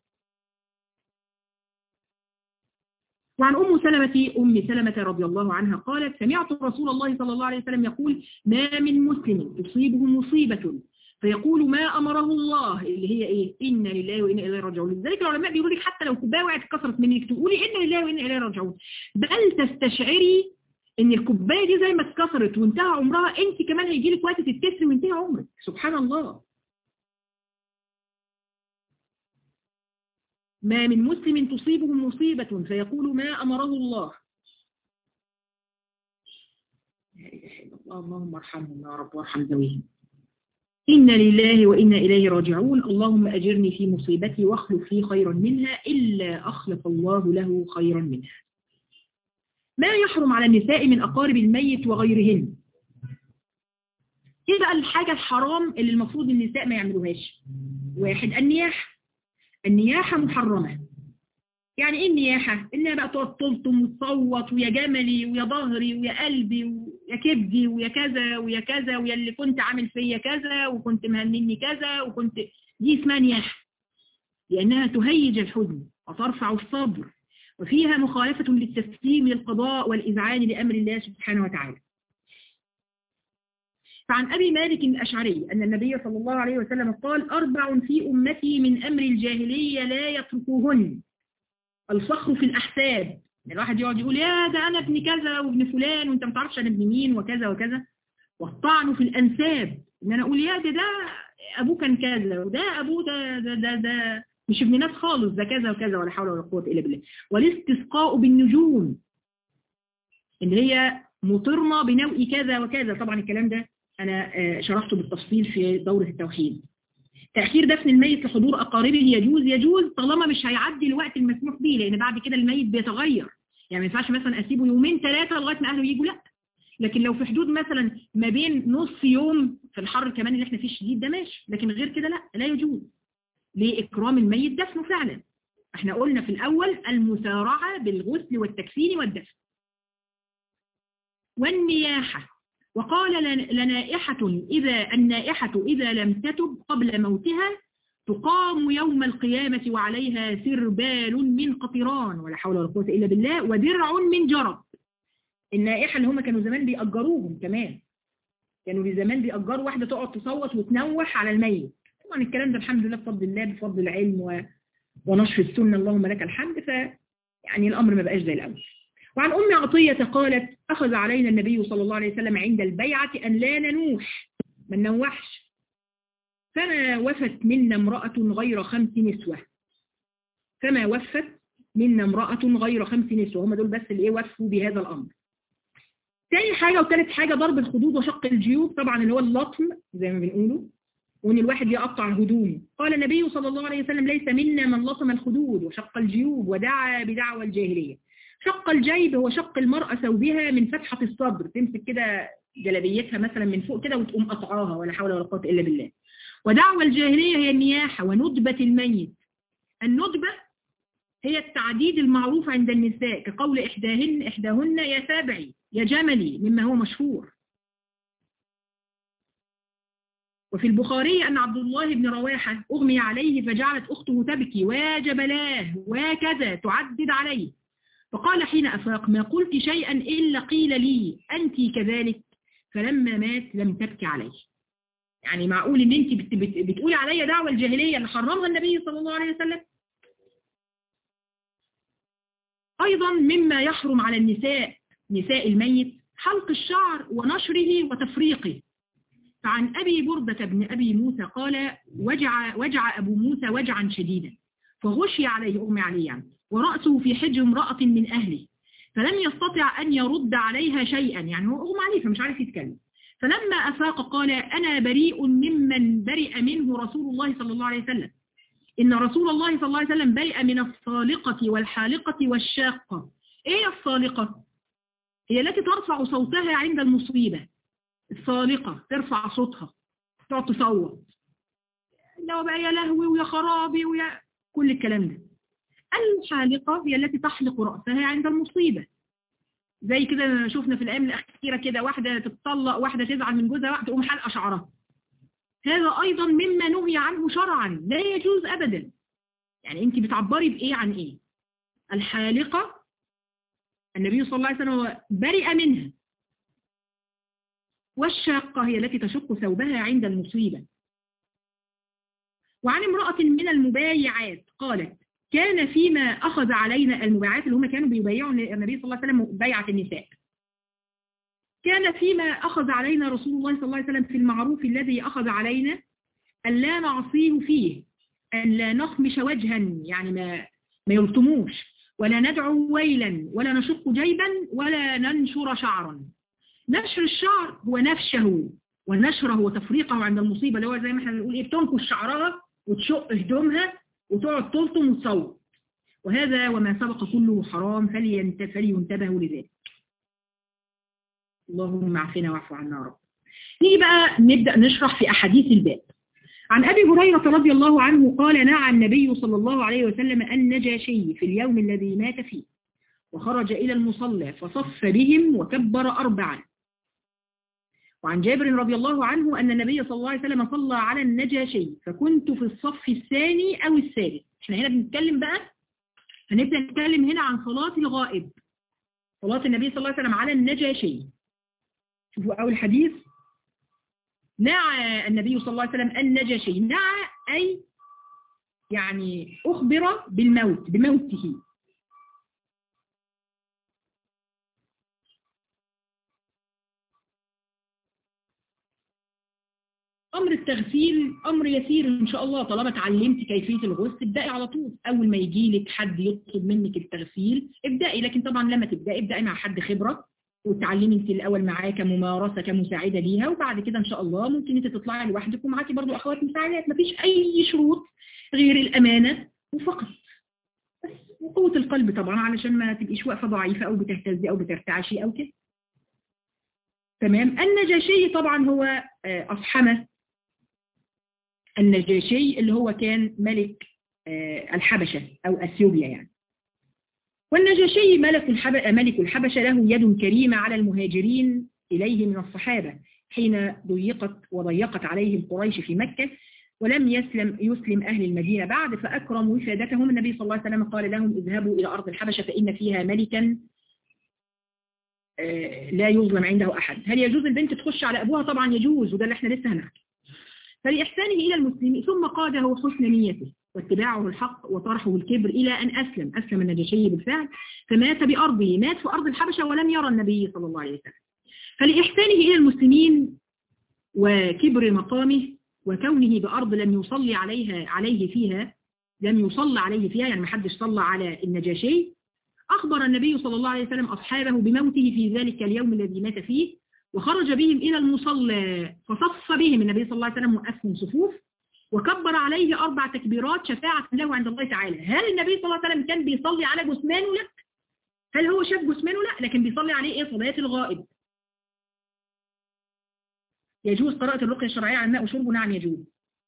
وعن أم سلمة أم سلمة رضي الله عنها قالت سمعت رسول الله صلى الله عليه وسلم يقول ما من مسلم تصيبه مصيبة فيقول ما أمره الله اللي هي إيه إن لله وإنا إليه راجعون لذلك العلماء بيقولوا لك حتى لو كوباية وقعت اتكسرت منك تقولي إن لله وإنا إليه راجعون بل تستشعري إن الكوباية دي زي ما اتكسرت وانتهى عمرها أنت كمان هيجي لك وقت تتكسري وانتهى عمرك سبحان الله ما من مسلم تصيبه مصيبة فيقول ما أمره الله لا إله إلا الله اللهم ارحمهم يا رب وارحم ذويهم إن لله وإنا إليه راجعون اللهم أجرني في مصيبتي واخلف لي خيرا منها إلا أخلف الله له خيرا منها ما يحرم على النساء من أقارب الميت وغيرهن إيه بقى الحاجة الحرام اللي المفروض النساء ما يعملوهاش واحد النياحة النياحة محرمة يعني ايه النياحة؟ انها بقى تقعد تلطم وتصوت ويا جملي ويا ظهري ويا قلبي ويا كبدي ويا كذا ويا كذا ويا اللي كنت عامل فيا كذا وكنت مهنني كذا وكنت دي اسمها نياحة لأنها تهيج الحزن وترفع الصبر وفيها مخالفة للتسليم للقضاء والإذعان لأمر الله سبحانه وتعالى فعن أبي مالك الأشعري أن النبي صلى الله عليه وسلم قال أربع في أمتي من أمر الجاهلية لا يتركوهن الفخر في الأحساب الواحد يقعد يقول يا ده أنا ابن كذا وابن فلان وانت ما تعرفش أنا ابن مين وكذا وكذا والطعن في الأنساب إن أنا أقول يا ده ده أبوه كان كذا وده أبوه ده ده ده, ده مش ابن ناس خالص ده كذا وكذا ولا حول ولا قوة إلا بالله والاستسقاء بالنجوم إن هي مطرنا بنوء كذا وكذا طبعا الكلام ده أنا شرحته بالتفصيل في دورة التوحيد تأخير دفن الميت لحضور أقاربه يجوز يجوز طالما مش هيعدي الوقت المسموح به لأن بعد كده الميت بيتغير يعني ما ينفعش مثلا أسيبه يومين ثلاثة لغاية ما أهله يجوا لا لكن لو في حدود مثلا ما بين نص يوم في الحر كمان اللي احنا فيه الشديد ده ماشي لكن غير كده لا لا يجوز لإكرام الميت دفنه فعلا احنا قلنا في الأول المسارعة بالغسل والتكفين والدفن والنياحة وقال لنائحة إذا النائحة إذا لم تتب قبل موتها تقام يوم القيامة وعليها سربال من قطران ولا حول ولا قوة إلا بالله ودرع من جرب النائحة اللي هم كانوا زمان بيأجروهم كمان كانوا زمان بيأجروا واحدة تقعد تصوت وتنوح على الميت طبعا الكلام ده الحمد لله بفضل الله بفضل العلم و... ونشر السنة اللهم لك الحمد ف يعني الأمر ما بقاش زي الأول وعن أم عطية قالت أخذ علينا النبي صلى الله عليه وسلم عند البيعة أن لا ننوح ما ننوحش فما وفت منا امرأة غير خمس نسوة فما وفت منا امرأة غير خمس نسوة هم دول بس اللي ايه وفوا بهذا الأمر تاني حاجة وثالث حاجة ضرب الخدود وشق الجيوب طبعا اللي هو اللطم زي ما بنقوله وان الواحد يقطع هدومه قال النبي صلى الله عليه وسلم ليس منا من لطم الخدود وشق الجيوب ودعا بدعوى الجاهلية شق الجيب هو شق المرأة ثوبها من فتحة الصدر تمسك كده جلبيتها مثلا من فوق كده وتقوم قطعاها ولا حول ولا قوة إلا بالله ودعوى الجاهلية هي النياحة وندبة الميت الندبة هي التعديد المعروف عند النساء كقول إحداهن إحداهن يا سابعي يا جملي مما هو مشهور وفي البخاري أن عبد الله بن رواحة أغمي عليه فجعلت أخته تبكي وجبلاه وكذا تعدد عليه فقال حين أفاق ما قلت شيئا إلا قيل لي أنت كذلك فلما مات لم تبكي عليه يعني معقول ان انت بت بت بتقولي عليا دعوة الجاهلية اللي حرمها النبي صلى الله عليه وسلم ايضا مما يحرم على النساء نساء الميت حلق الشعر ونشره وتفريقه فعن أبي بردة بن أبي موسى قال وجع, وجع أبو موسى وجعا شديدا فغشي عليه أغمي عليه يعني ورأسه في حجر امرأة من أهله فلم يستطع أن يرد عليها شيئا يعني هو أغمى عليه فمش عارف يتكلم فلما أفاق قال أنا بريء ممن برئ منه رسول الله صلى الله عليه وسلم إن رسول الله صلى الله عليه وسلم برئ من الصالقة والحالقة والشاقة إيه الصالقة؟ هي التي ترفع صوتها عند المصيبة الصالقة ترفع صوتها تقعد تصوت لو بقى يا لهوي ويا خرابي ويا كل الكلام ده الحالقة هي التي تحلق رأسها عند المصيبة زي كده شفنا في الأيام الأخيرة كده واحدة تتطلق واحدة تزعل من جوزها واحدة تقوم حلقة شعرها هذا أيضا مما نهي عنه شرعا لا يجوز أبدا يعني أنت بتعبري بإيه عن إيه الحالقة النبي صلى الله عليه وسلم برئ منها والشاقة هي التي تشق ثوبها عند المصيبة وعن امرأة من المبايعات قالت كان فيما أخذ علينا المبايعات اللي هم كانوا بيبايعوا النبي صلى الله عليه وسلم بيعة النساء كان فيما أخذ علينا رسول الله صلى الله عليه وسلم في المعروف الذي أخذ علينا أن لا نعصيه فيه أن لا نخمش وجها يعني ما, ما يلطموش ولا ندعو ويلا ولا نشق جيبا ولا ننشر شعرا نشر الشعر هو نفشه ونشره وتفريقه عند المصيبة اللي هو زي ما احنا بنقول ايه بتنكش شعرها وتشق هدومها وتقعد تلطم وتصوت وهذا وما سبق كله حرام فلينتبهوا لذلك اللهم عافنا واعف عنا رب نيجي بقى نبدأ نشرح في أحاديث الباب عن أبي هريرة رضي الله عنه قال نعى النبي صلى الله عليه وسلم النجاشي في اليوم الذي مات فيه وخرج إلى المصلى فصف بهم وكبر أربعا وعن جابر رضي الله عنه أن النبي صلى الله عليه وسلم صلى على النجاشي فكنت في الصف الثاني أو الثالث احنا هنا بنتكلم بقى هنبدأ نتكلم هنا عن صلاة الغائب صلاة النبي صلى الله عليه وسلم على النجاشي شوفوا أول حديث نعى النبي صلى الله عليه وسلم النجاشي نعى أي يعني أخبر بالموت بموته أمر التغسيل أمر يسير إن شاء الله طالما اتعلمت كيفية الغسل ابدأي على طول أول ما يجي لك حد يطلب منك التغسيل ابدأي لكن طبعا لما تبدأي ابدأي مع حد خبرة وتعلمي انت الأول معاه كممارسة كمساعدة ليها وبعد كده إن شاء الله ممكن انت تطلعي لوحدك ومعاكي برضو أخوات مساعدات مفيش أي شروط غير الأمانة وفقط بس وقوة القلب طبعا علشان ما تبقيش واقفة ضعيفة أو بتهتزي أو بترتعشي أو كده تمام النجاشي طبعا هو أصحمة النجاشي اللي هو كان ملك الحبشة أو أثيوبيا يعني والنجاشي ملك الحبشة, ملك الحبشة له يد كريمة على المهاجرين إليه من الصحابة حين ضيقت وضيقت عليهم قريش في مكة ولم يسلم يسلم أهل المدينة بعد فأكرم وفادتهم النبي صلى الله عليه وسلم قال لهم اذهبوا إلى أرض الحبشة فإن فيها ملكا لا يظلم عنده أحد هل يجوز البنت تخش على أبوها طبعا يجوز وده اللي احنا لسه هنحكي فلإحسانه إلى المسلمين ثم قاده حسن نيته واتباعه الحق وطرحه الكبر إلى أن أسلم أسلم النجاشي بالفعل فمات بأرضه مات في أرض الحبشة ولم يرى النبي صلى الله عليه وسلم فلإحسانه إلى المسلمين وكبر مقامه وكونه بأرض لم يصلي عليها عليه فيها لم يصلى عليه فيها يعني ما حدش صلى على النجاشي أخبر النبي صلى الله عليه وسلم أصحابه بموته في ذلك اليوم الذي مات فيه وخرج بهم إلى المصلى فصف بهم النبي صلى الله عليه وسلم وقفهم صفوف وكبر عليه أربع تكبيرات شفاعة له عند الله تعالى هل النبي صلى الله عليه وسلم كان بيصلي على جثمانه لا هل هو شاف جثمانه لا لكن بيصلي عليه ايه صلاة الغائب يجوز قراءة الرقية الشرعية عن ماء وشربه نعم يجوز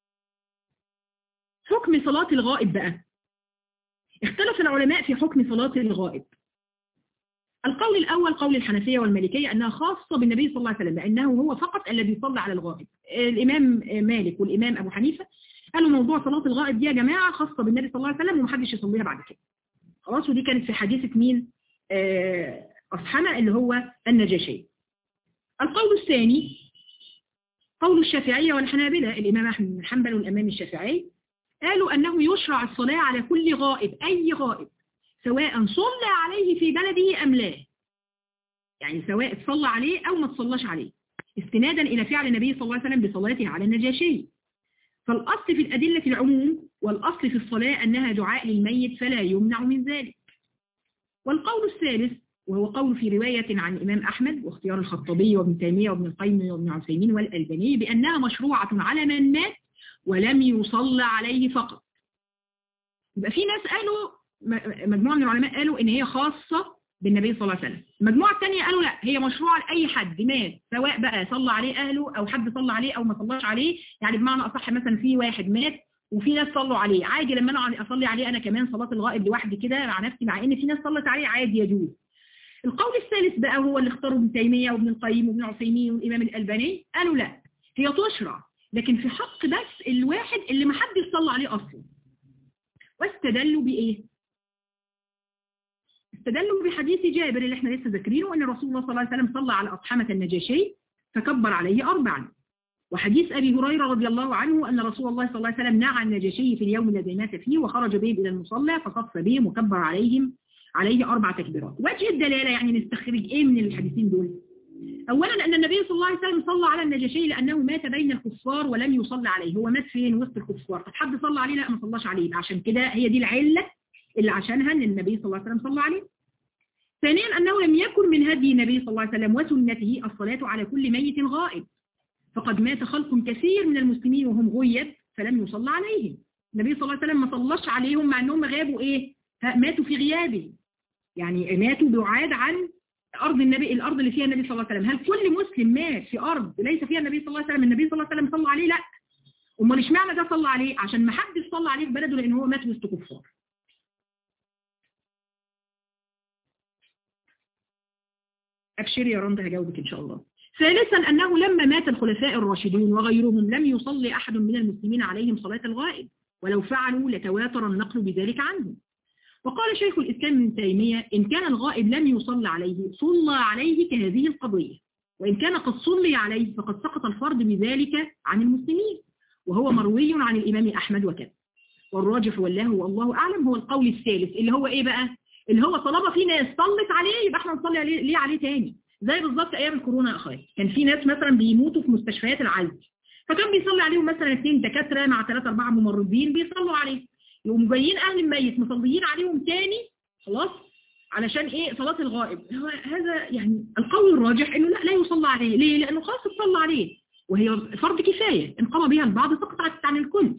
حكم صلاة الغائب بقى اختلف العلماء في حكم صلاة الغائب القول الأول قول الحنفية والمالكية أنها خاصة بالنبي صلى الله عليه وسلم لأنه هو فقط الذي يصلى على الغائب الإمام مالك والإمام أبو حنيفة قالوا موضوع صلاة الغائب دي يا جماعة خاصة بالنبي صلى الله عليه وسلم ومحدش يصليها بعد كده خلاص ودي كانت في حديثة مين أصحمة اللي هو النجاشي القول الثاني قول الشافعية والحنابلة الإمام أحمد بن حنبل والإمام الشافعي قالوا أنه يشرع الصلاة على كل غائب أي غائب سواء صلى عليه في بلده أم لا يعني سواء صلى عليه أو ما تصلاش عليه استنادا إلى فعل النبي صلى الله عليه وسلم بصلاته على النجاشي فالأصل في الأدلة في العموم والأصل في الصلاة أنها دعاء للميت فلا يمنع من ذلك والقول الثالث وهو قول في رواية عن الإمام أحمد واختيار الخطابي وابن تيمية وابن القيم وابن عثيمين والألباني بأنها مشروعة على من مات ولم يصلى عليه فقط يبقى في ناس قالوا مجموعة من العلماء قالوا إن هي خاصة بالنبي صلى الله عليه وسلم المجموعة الثانية قالوا لا هي مشروعة لأي حد مات سواء بقى صلى عليه أهله أو حد صلى عليه أو ما صلاش عليه يعني بمعنى أصح مثلا في واحد مات وفي ناس صلوا عليه عادي لما أنا أصلي عليه أنا كمان صلاة الغائب لوحدي كده مع نفسي مع إن في ناس صلت عليه عادي يجوز القول الثالث بقى هو اللي اختاره ابن تيمية وابن القيم وابن عثيمين والإمام الألباني قالوا لا هي تشرع لكن في حق بس الواحد اللي ما حد يصلى عليه أصلا واستدلوا بإيه استدلوا بحديث جابر اللي احنا لسه ذاكرينه ان رسول الله صلى الله عليه وسلم صلى على أطحمة النجاشي فكبر عليه أربعا وحديث أبي هريرة رضي الله عنه أن رسول الله صلى الله عليه وسلم نعى النجاشي في اليوم الذي مات فيه وخرج بهم إلى المصلى فصف بهم وكبر عليهم عليه أربع تكبيرات وجه الدلالة يعني نستخرج إيه من الحديثين دول أولا أن النبي صلى الله عليه وسلم صلى على النجاشي لأنه مات بين الكفار ولم يصلى عليه هو مات فين وسط الكفار طب حد صلى عليه لا ما صلاش عليه عشان كده هي دي العلة اللي عشانها أن النبي صلى الله عليه وسلم صلى عليه ثانيا أنه لم يكن من هدي النبي صلى الله عليه وسلم وسنته الصلاة على كل ميت غائب فقد مات خلق كثير من المسلمين وهم غيب فلم يصلى عليهم النبي صلى الله عليه وسلم ما صلاش عليهم مع أنهم غابوا إيه ماتوا في غيابه يعني ماتوا بعاد عن أرض النبي الأرض اللي فيها النبي صلى الله عليه وسلم هل كل مسلم مات في أرض ليس فيها النبي صلى الله عليه وسلم النبي صلى الله عليه وسلم صلى عليه لا امال اشمعنى ده صلى عليه عشان ما حدش صلى عليه في بلده لأن هو مات وسط كفار أبشر يا رند هجاوبك إن شاء الله ثالثا أنه لما مات الخلفاء الراشدون وغيرهم لم يصلي أحد من المسلمين عليهم صلاة الغائب ولو فعلوا لتواتر النقل بذلك عنهم وقال شيخ الإسلام ابن تيمية إن كان الغائب لم يصلى عليه صلى عليه كهذه القضية وإن كان قد صلي عليه فقد سقط الفرض بذلك عن المسلمين وهو مروي عن الإمام أحمد وكذا والراجح والله والله أعلم هو القول الثالث اللي هو إيه بقى اللي هو طالما في ناس صلت عليه يبقى احنا نصلي عليه ليه عليه تاني زي بالظبط ايام الكورونا يا اخويا كان في ناس مثلا بيموتوا في مستشفيات العزل فكان بيصلي عليهم مثلا اثنين دكاتره مع ثلاثه اربعه ممرضين بيصلوا عليه يقوموا جايين اهل الميت مصليين عليهم تاني خلاص علشان ايه صلاه الغائب هو هذا يعني القول الراجح انه لا لا يصلى عليه ليه لانه خلاص اتصلى عليه وهي فرض كفايه ان قام بها البعض سقطت عن الكل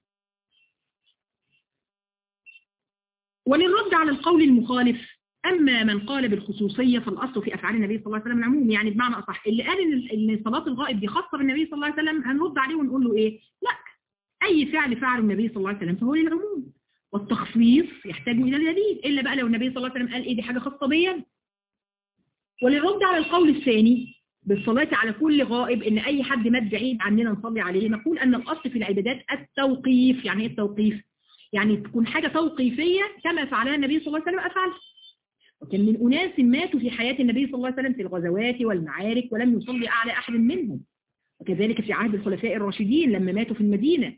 وللرد على القول المخالف أما من قال بالخصوصية فالأصل في أفعال النبي صلى الله عليه وسلم العموم يعني بمعنى أصح اللي قال إن إن صلاة الغائب دي خاصة بالنبي صلى الله عليه وسلم هنرد عليه ونقول له إيه لا أي فعل فعله النبي صلى الله عليه وسلم فهو للعموم والتخصيص يحتاج إلى الدليل إلا بقى لو النبي صلى الله عليه وسلم قال إيه دي حاجة خاصة بيا وللرد على القول الثاني بالصلاة على كل غائب إن أي حد مات بعيد عننا نصلي عليه نقول أن الأصل في العبادات التوقيف يعني إيه التوقيف؟ يعني تكون حاجة توقيفية كما فعلها النبي صلى الله عليه وسلم أفعل وكان من أناس ماتوا في حياة النبي صلى الله عليه وسلم في الغزوات والمعارك ولم يصلي أعلى أحد منهم وكذلك في عهد الخلفاء الراشدين لما ماتوا في المدينة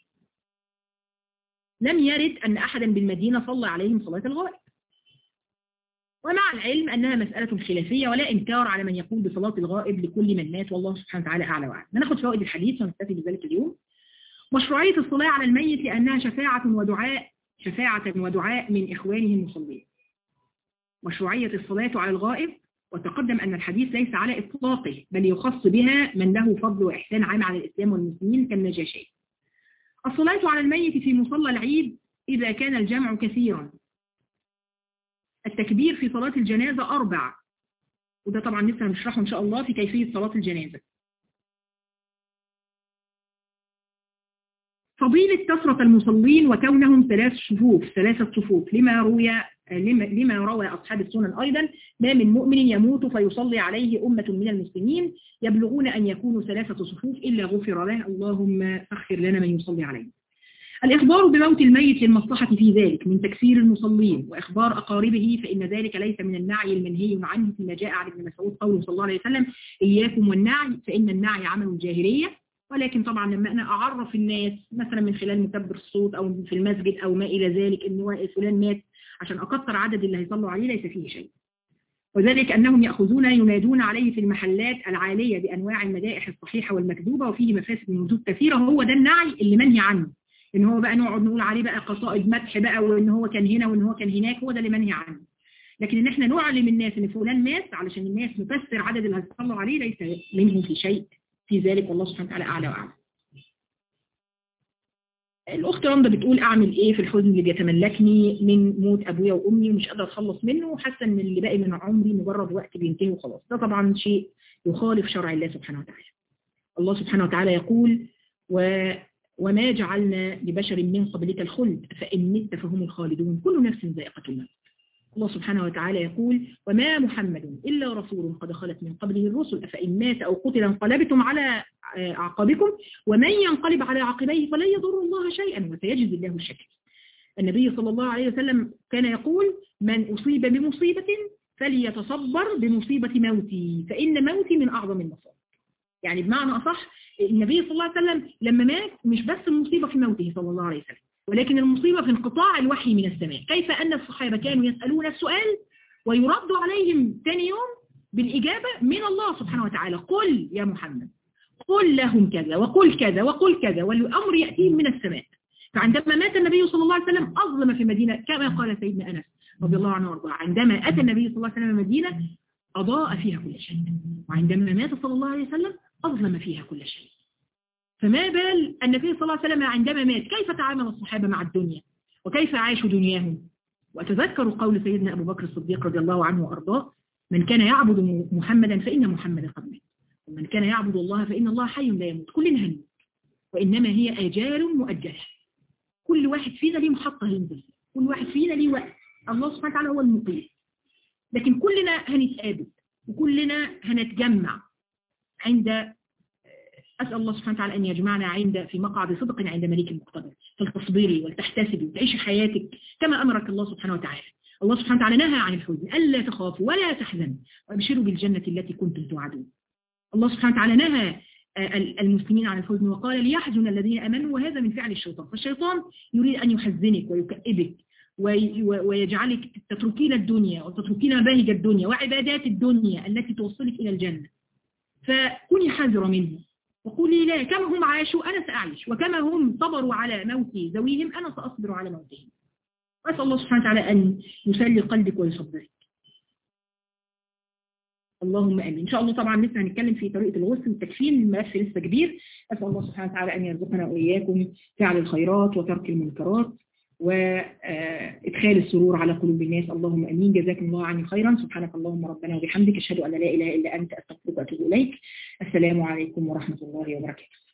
لم يرد أن أحدا بالمدينة صلى عليهم صلاة الغائب ومع العلم أنها مسألة خلافية ولا إنكار على من يقول بصلاة الغائب لكل من مات والله سبحانه وتعالى أعلى وأعلم ناخد فوائد الحديث ونستفيد بذلك اليوم مشروعية الصلاة على الميت لأنها شفاعة ودعاء شفاعة ودعاء من إخوانه المصلين مشروعية الصلاة على الغائب وتقدم أن الحديث ليس على إطلاقه بل يخص بها من له فضل وإحسان عام على الإسلام والمسلمين كالنجاشي الصلاة على الميت في مصلى العيد إذا كان الجمع كثيرا التكبير في صلاة الجنازة أربع وده طبعا لسه هنشرحه إن شاء الله في كيفية صلاة الجنازة فضيلة كثرة المصلين وكونهم ثلاث صفوف ثلاثة صفوف لما روي لما, لما روى أصحاب السنن أيضا ما من مؤمن يموت فيصلي عليه أمة من المسلمين يبلغون أن يكونوا ثلاثة صفوف إلا غفر له اللهم أخر لنا من يصلي عليه الإخبار بموت الميت للمصلحة في ذلك من تكسير المصلين وإخبار أقاربه فإن ذلك ليس من النعي المنهي عنه فيما جاء عن ابن مسعود قوله صلى الله عليه وسلم إياكم والنعي فإن النعي عمل الجاهلية ولكن طبعا لما أنا أعرف الناس مثلا من خلال مكبر الصوت أو في المسجد أو ما إلى ذلك إن فلان مات عشان أكثر عدد اللي هيصلوا عليه ليس فيه شيء وذلك أنهم يأخذون ينادون عليه في المحلات العالية بأنواع المدائح الصحيحة والمكذوبة وفيه مفاسد من وجود كثيرة هو ده النعي اللي منهي عنه ان هو بقى نقعد نقول عليه بقى قصائد مدح بقى وان هو كان هنا وان هو كان هناك هو ده اللي منهي عنه لكن ان احنا نعلم الناس ان فلان مات علشان الناس نفسر عدد اللي هيصلوا عليه ليس منهم في شيء في ذلك والله سبحانه وتعالى اعلى واعلم الاخت رندا بتقول اعمل ايه في الحزن اللي بيتملكني من موت ابويا وامي ومش قادره اتخلص منه وحاسه ان اللي باقي من عمري مجرد وقت بينتهي وخلاص ده طبعا شيء يخالف شرع الله سبحانه وتعالى الله سبحانه وتعالى يقول و وما جعلنا لبشر من قبلك الخلد فإن مت فهم الخالدون كل نفس ذائقة الموت الله سبحانه وتعالى يقول وما محمد إلا رسول قد خلت من قبله الرسل فإن مات أو قتل انقلبتم على أعقابكم ومن ينقلب على عقبيه فلن يضر الله شيئا وسيجزي الله الشكر النبي صلى الله عليه وسلم كان يقول من أصيب بمصيبة فليتصبر بمصيبة موتي فإن موتي من أعظم المصائب يعني بمعنى أصح النبي صلى الله عليه وسلم لما مات مش بس المصيبة في موته صلى الله عليه وسلم ولكن المصيبة في انقطاع الوحي من السماء كيف أن الصحابة كانوا يسألون السؤال ويرد عليهم ثاني يوم بالإجابة من الله سبحانه وتعالى قل يا محمد قل لهم كذا وقل كذا وقل كذا والأمر يأتيهم من السماء فعندما مات النبي صلى الله عليه وسلم أظلم في مدينة كما قال سيدنا أنس رضي الله عنه وارضاه عندما أتى النبي صلى الله عليه وسلم المدينة أضاء فيها كل شيء وعندما مات صلى الله عليه وسلم أظلم فيها كل شيء فما بال النبي صلى الله عليه وسلم عندما مات كيف تعامل الصحابة مع الدنيا وكيف عاشوا دنياهم وتذكروا قول سيدنا أبو بكر الصديق رضي الله عنه وأرضاه من كان يعبد محمدا فإن محمدا قد مات ومن كان يعبد الله فإن الله حي لا يموت كلنا هنموت وإنما هي آجال مؤجلة كل واحد فينا ليه محطة ينزل كل واحد فينا ليه وقت الله سبحانه وتعالى هو المقيم لكن كلنا هنتقابل وكلنا هنتجمع عند أسأل الله سبحانه وتعالى أن يجمعنا عند في مقعد صدق عند مليك مقتدر فلتصبري ولتحتسبي وتعيشي حياتك كما أمرك الله سبحانه وتعالى الله سبحانه وتعالى نهى عن الحزن ألا تخافوا ولا تحزنوا وابشروا بالجنة التي كنتم توعدون الله سبحانه وتعالى نهى المسلمين عن الحزن وقال ليحزن الذين أمنوا وهذا من فعل الشيطان فالشيطان يريد أن يحزنك ويكئبك ويجعلك تتركين الدنيا وتتركين مباهج الدنيا وعبادات الدنيا التي توصلك إلى الجنة فكوني حذرة منه وقولي لا كما هم عاشوا أنا سأعيش وكما هم صبروا على موت ذويهم أنا سأصبر على موتهم أسأل الله سبحانه وتعالى أن يسلي قلبك ويصبرك اللهم امين ان شاء الله طبعا لسه هنتكلم في طريقه الغسل والتكفين الملف لسه كبير اسال الله سبحانه وتعالى ان يرزقنا واياكم فعل الخيرات وترك المنكرات وادخال السرور على قلوب الناس اللهم امين جزاكم الله عني خيرا سبحانك اللهم ربنا وبحمدك اشهد ان لا اله الا انت استغفرك واتوب اليك السلام عليكم ورحمه الله وبركاته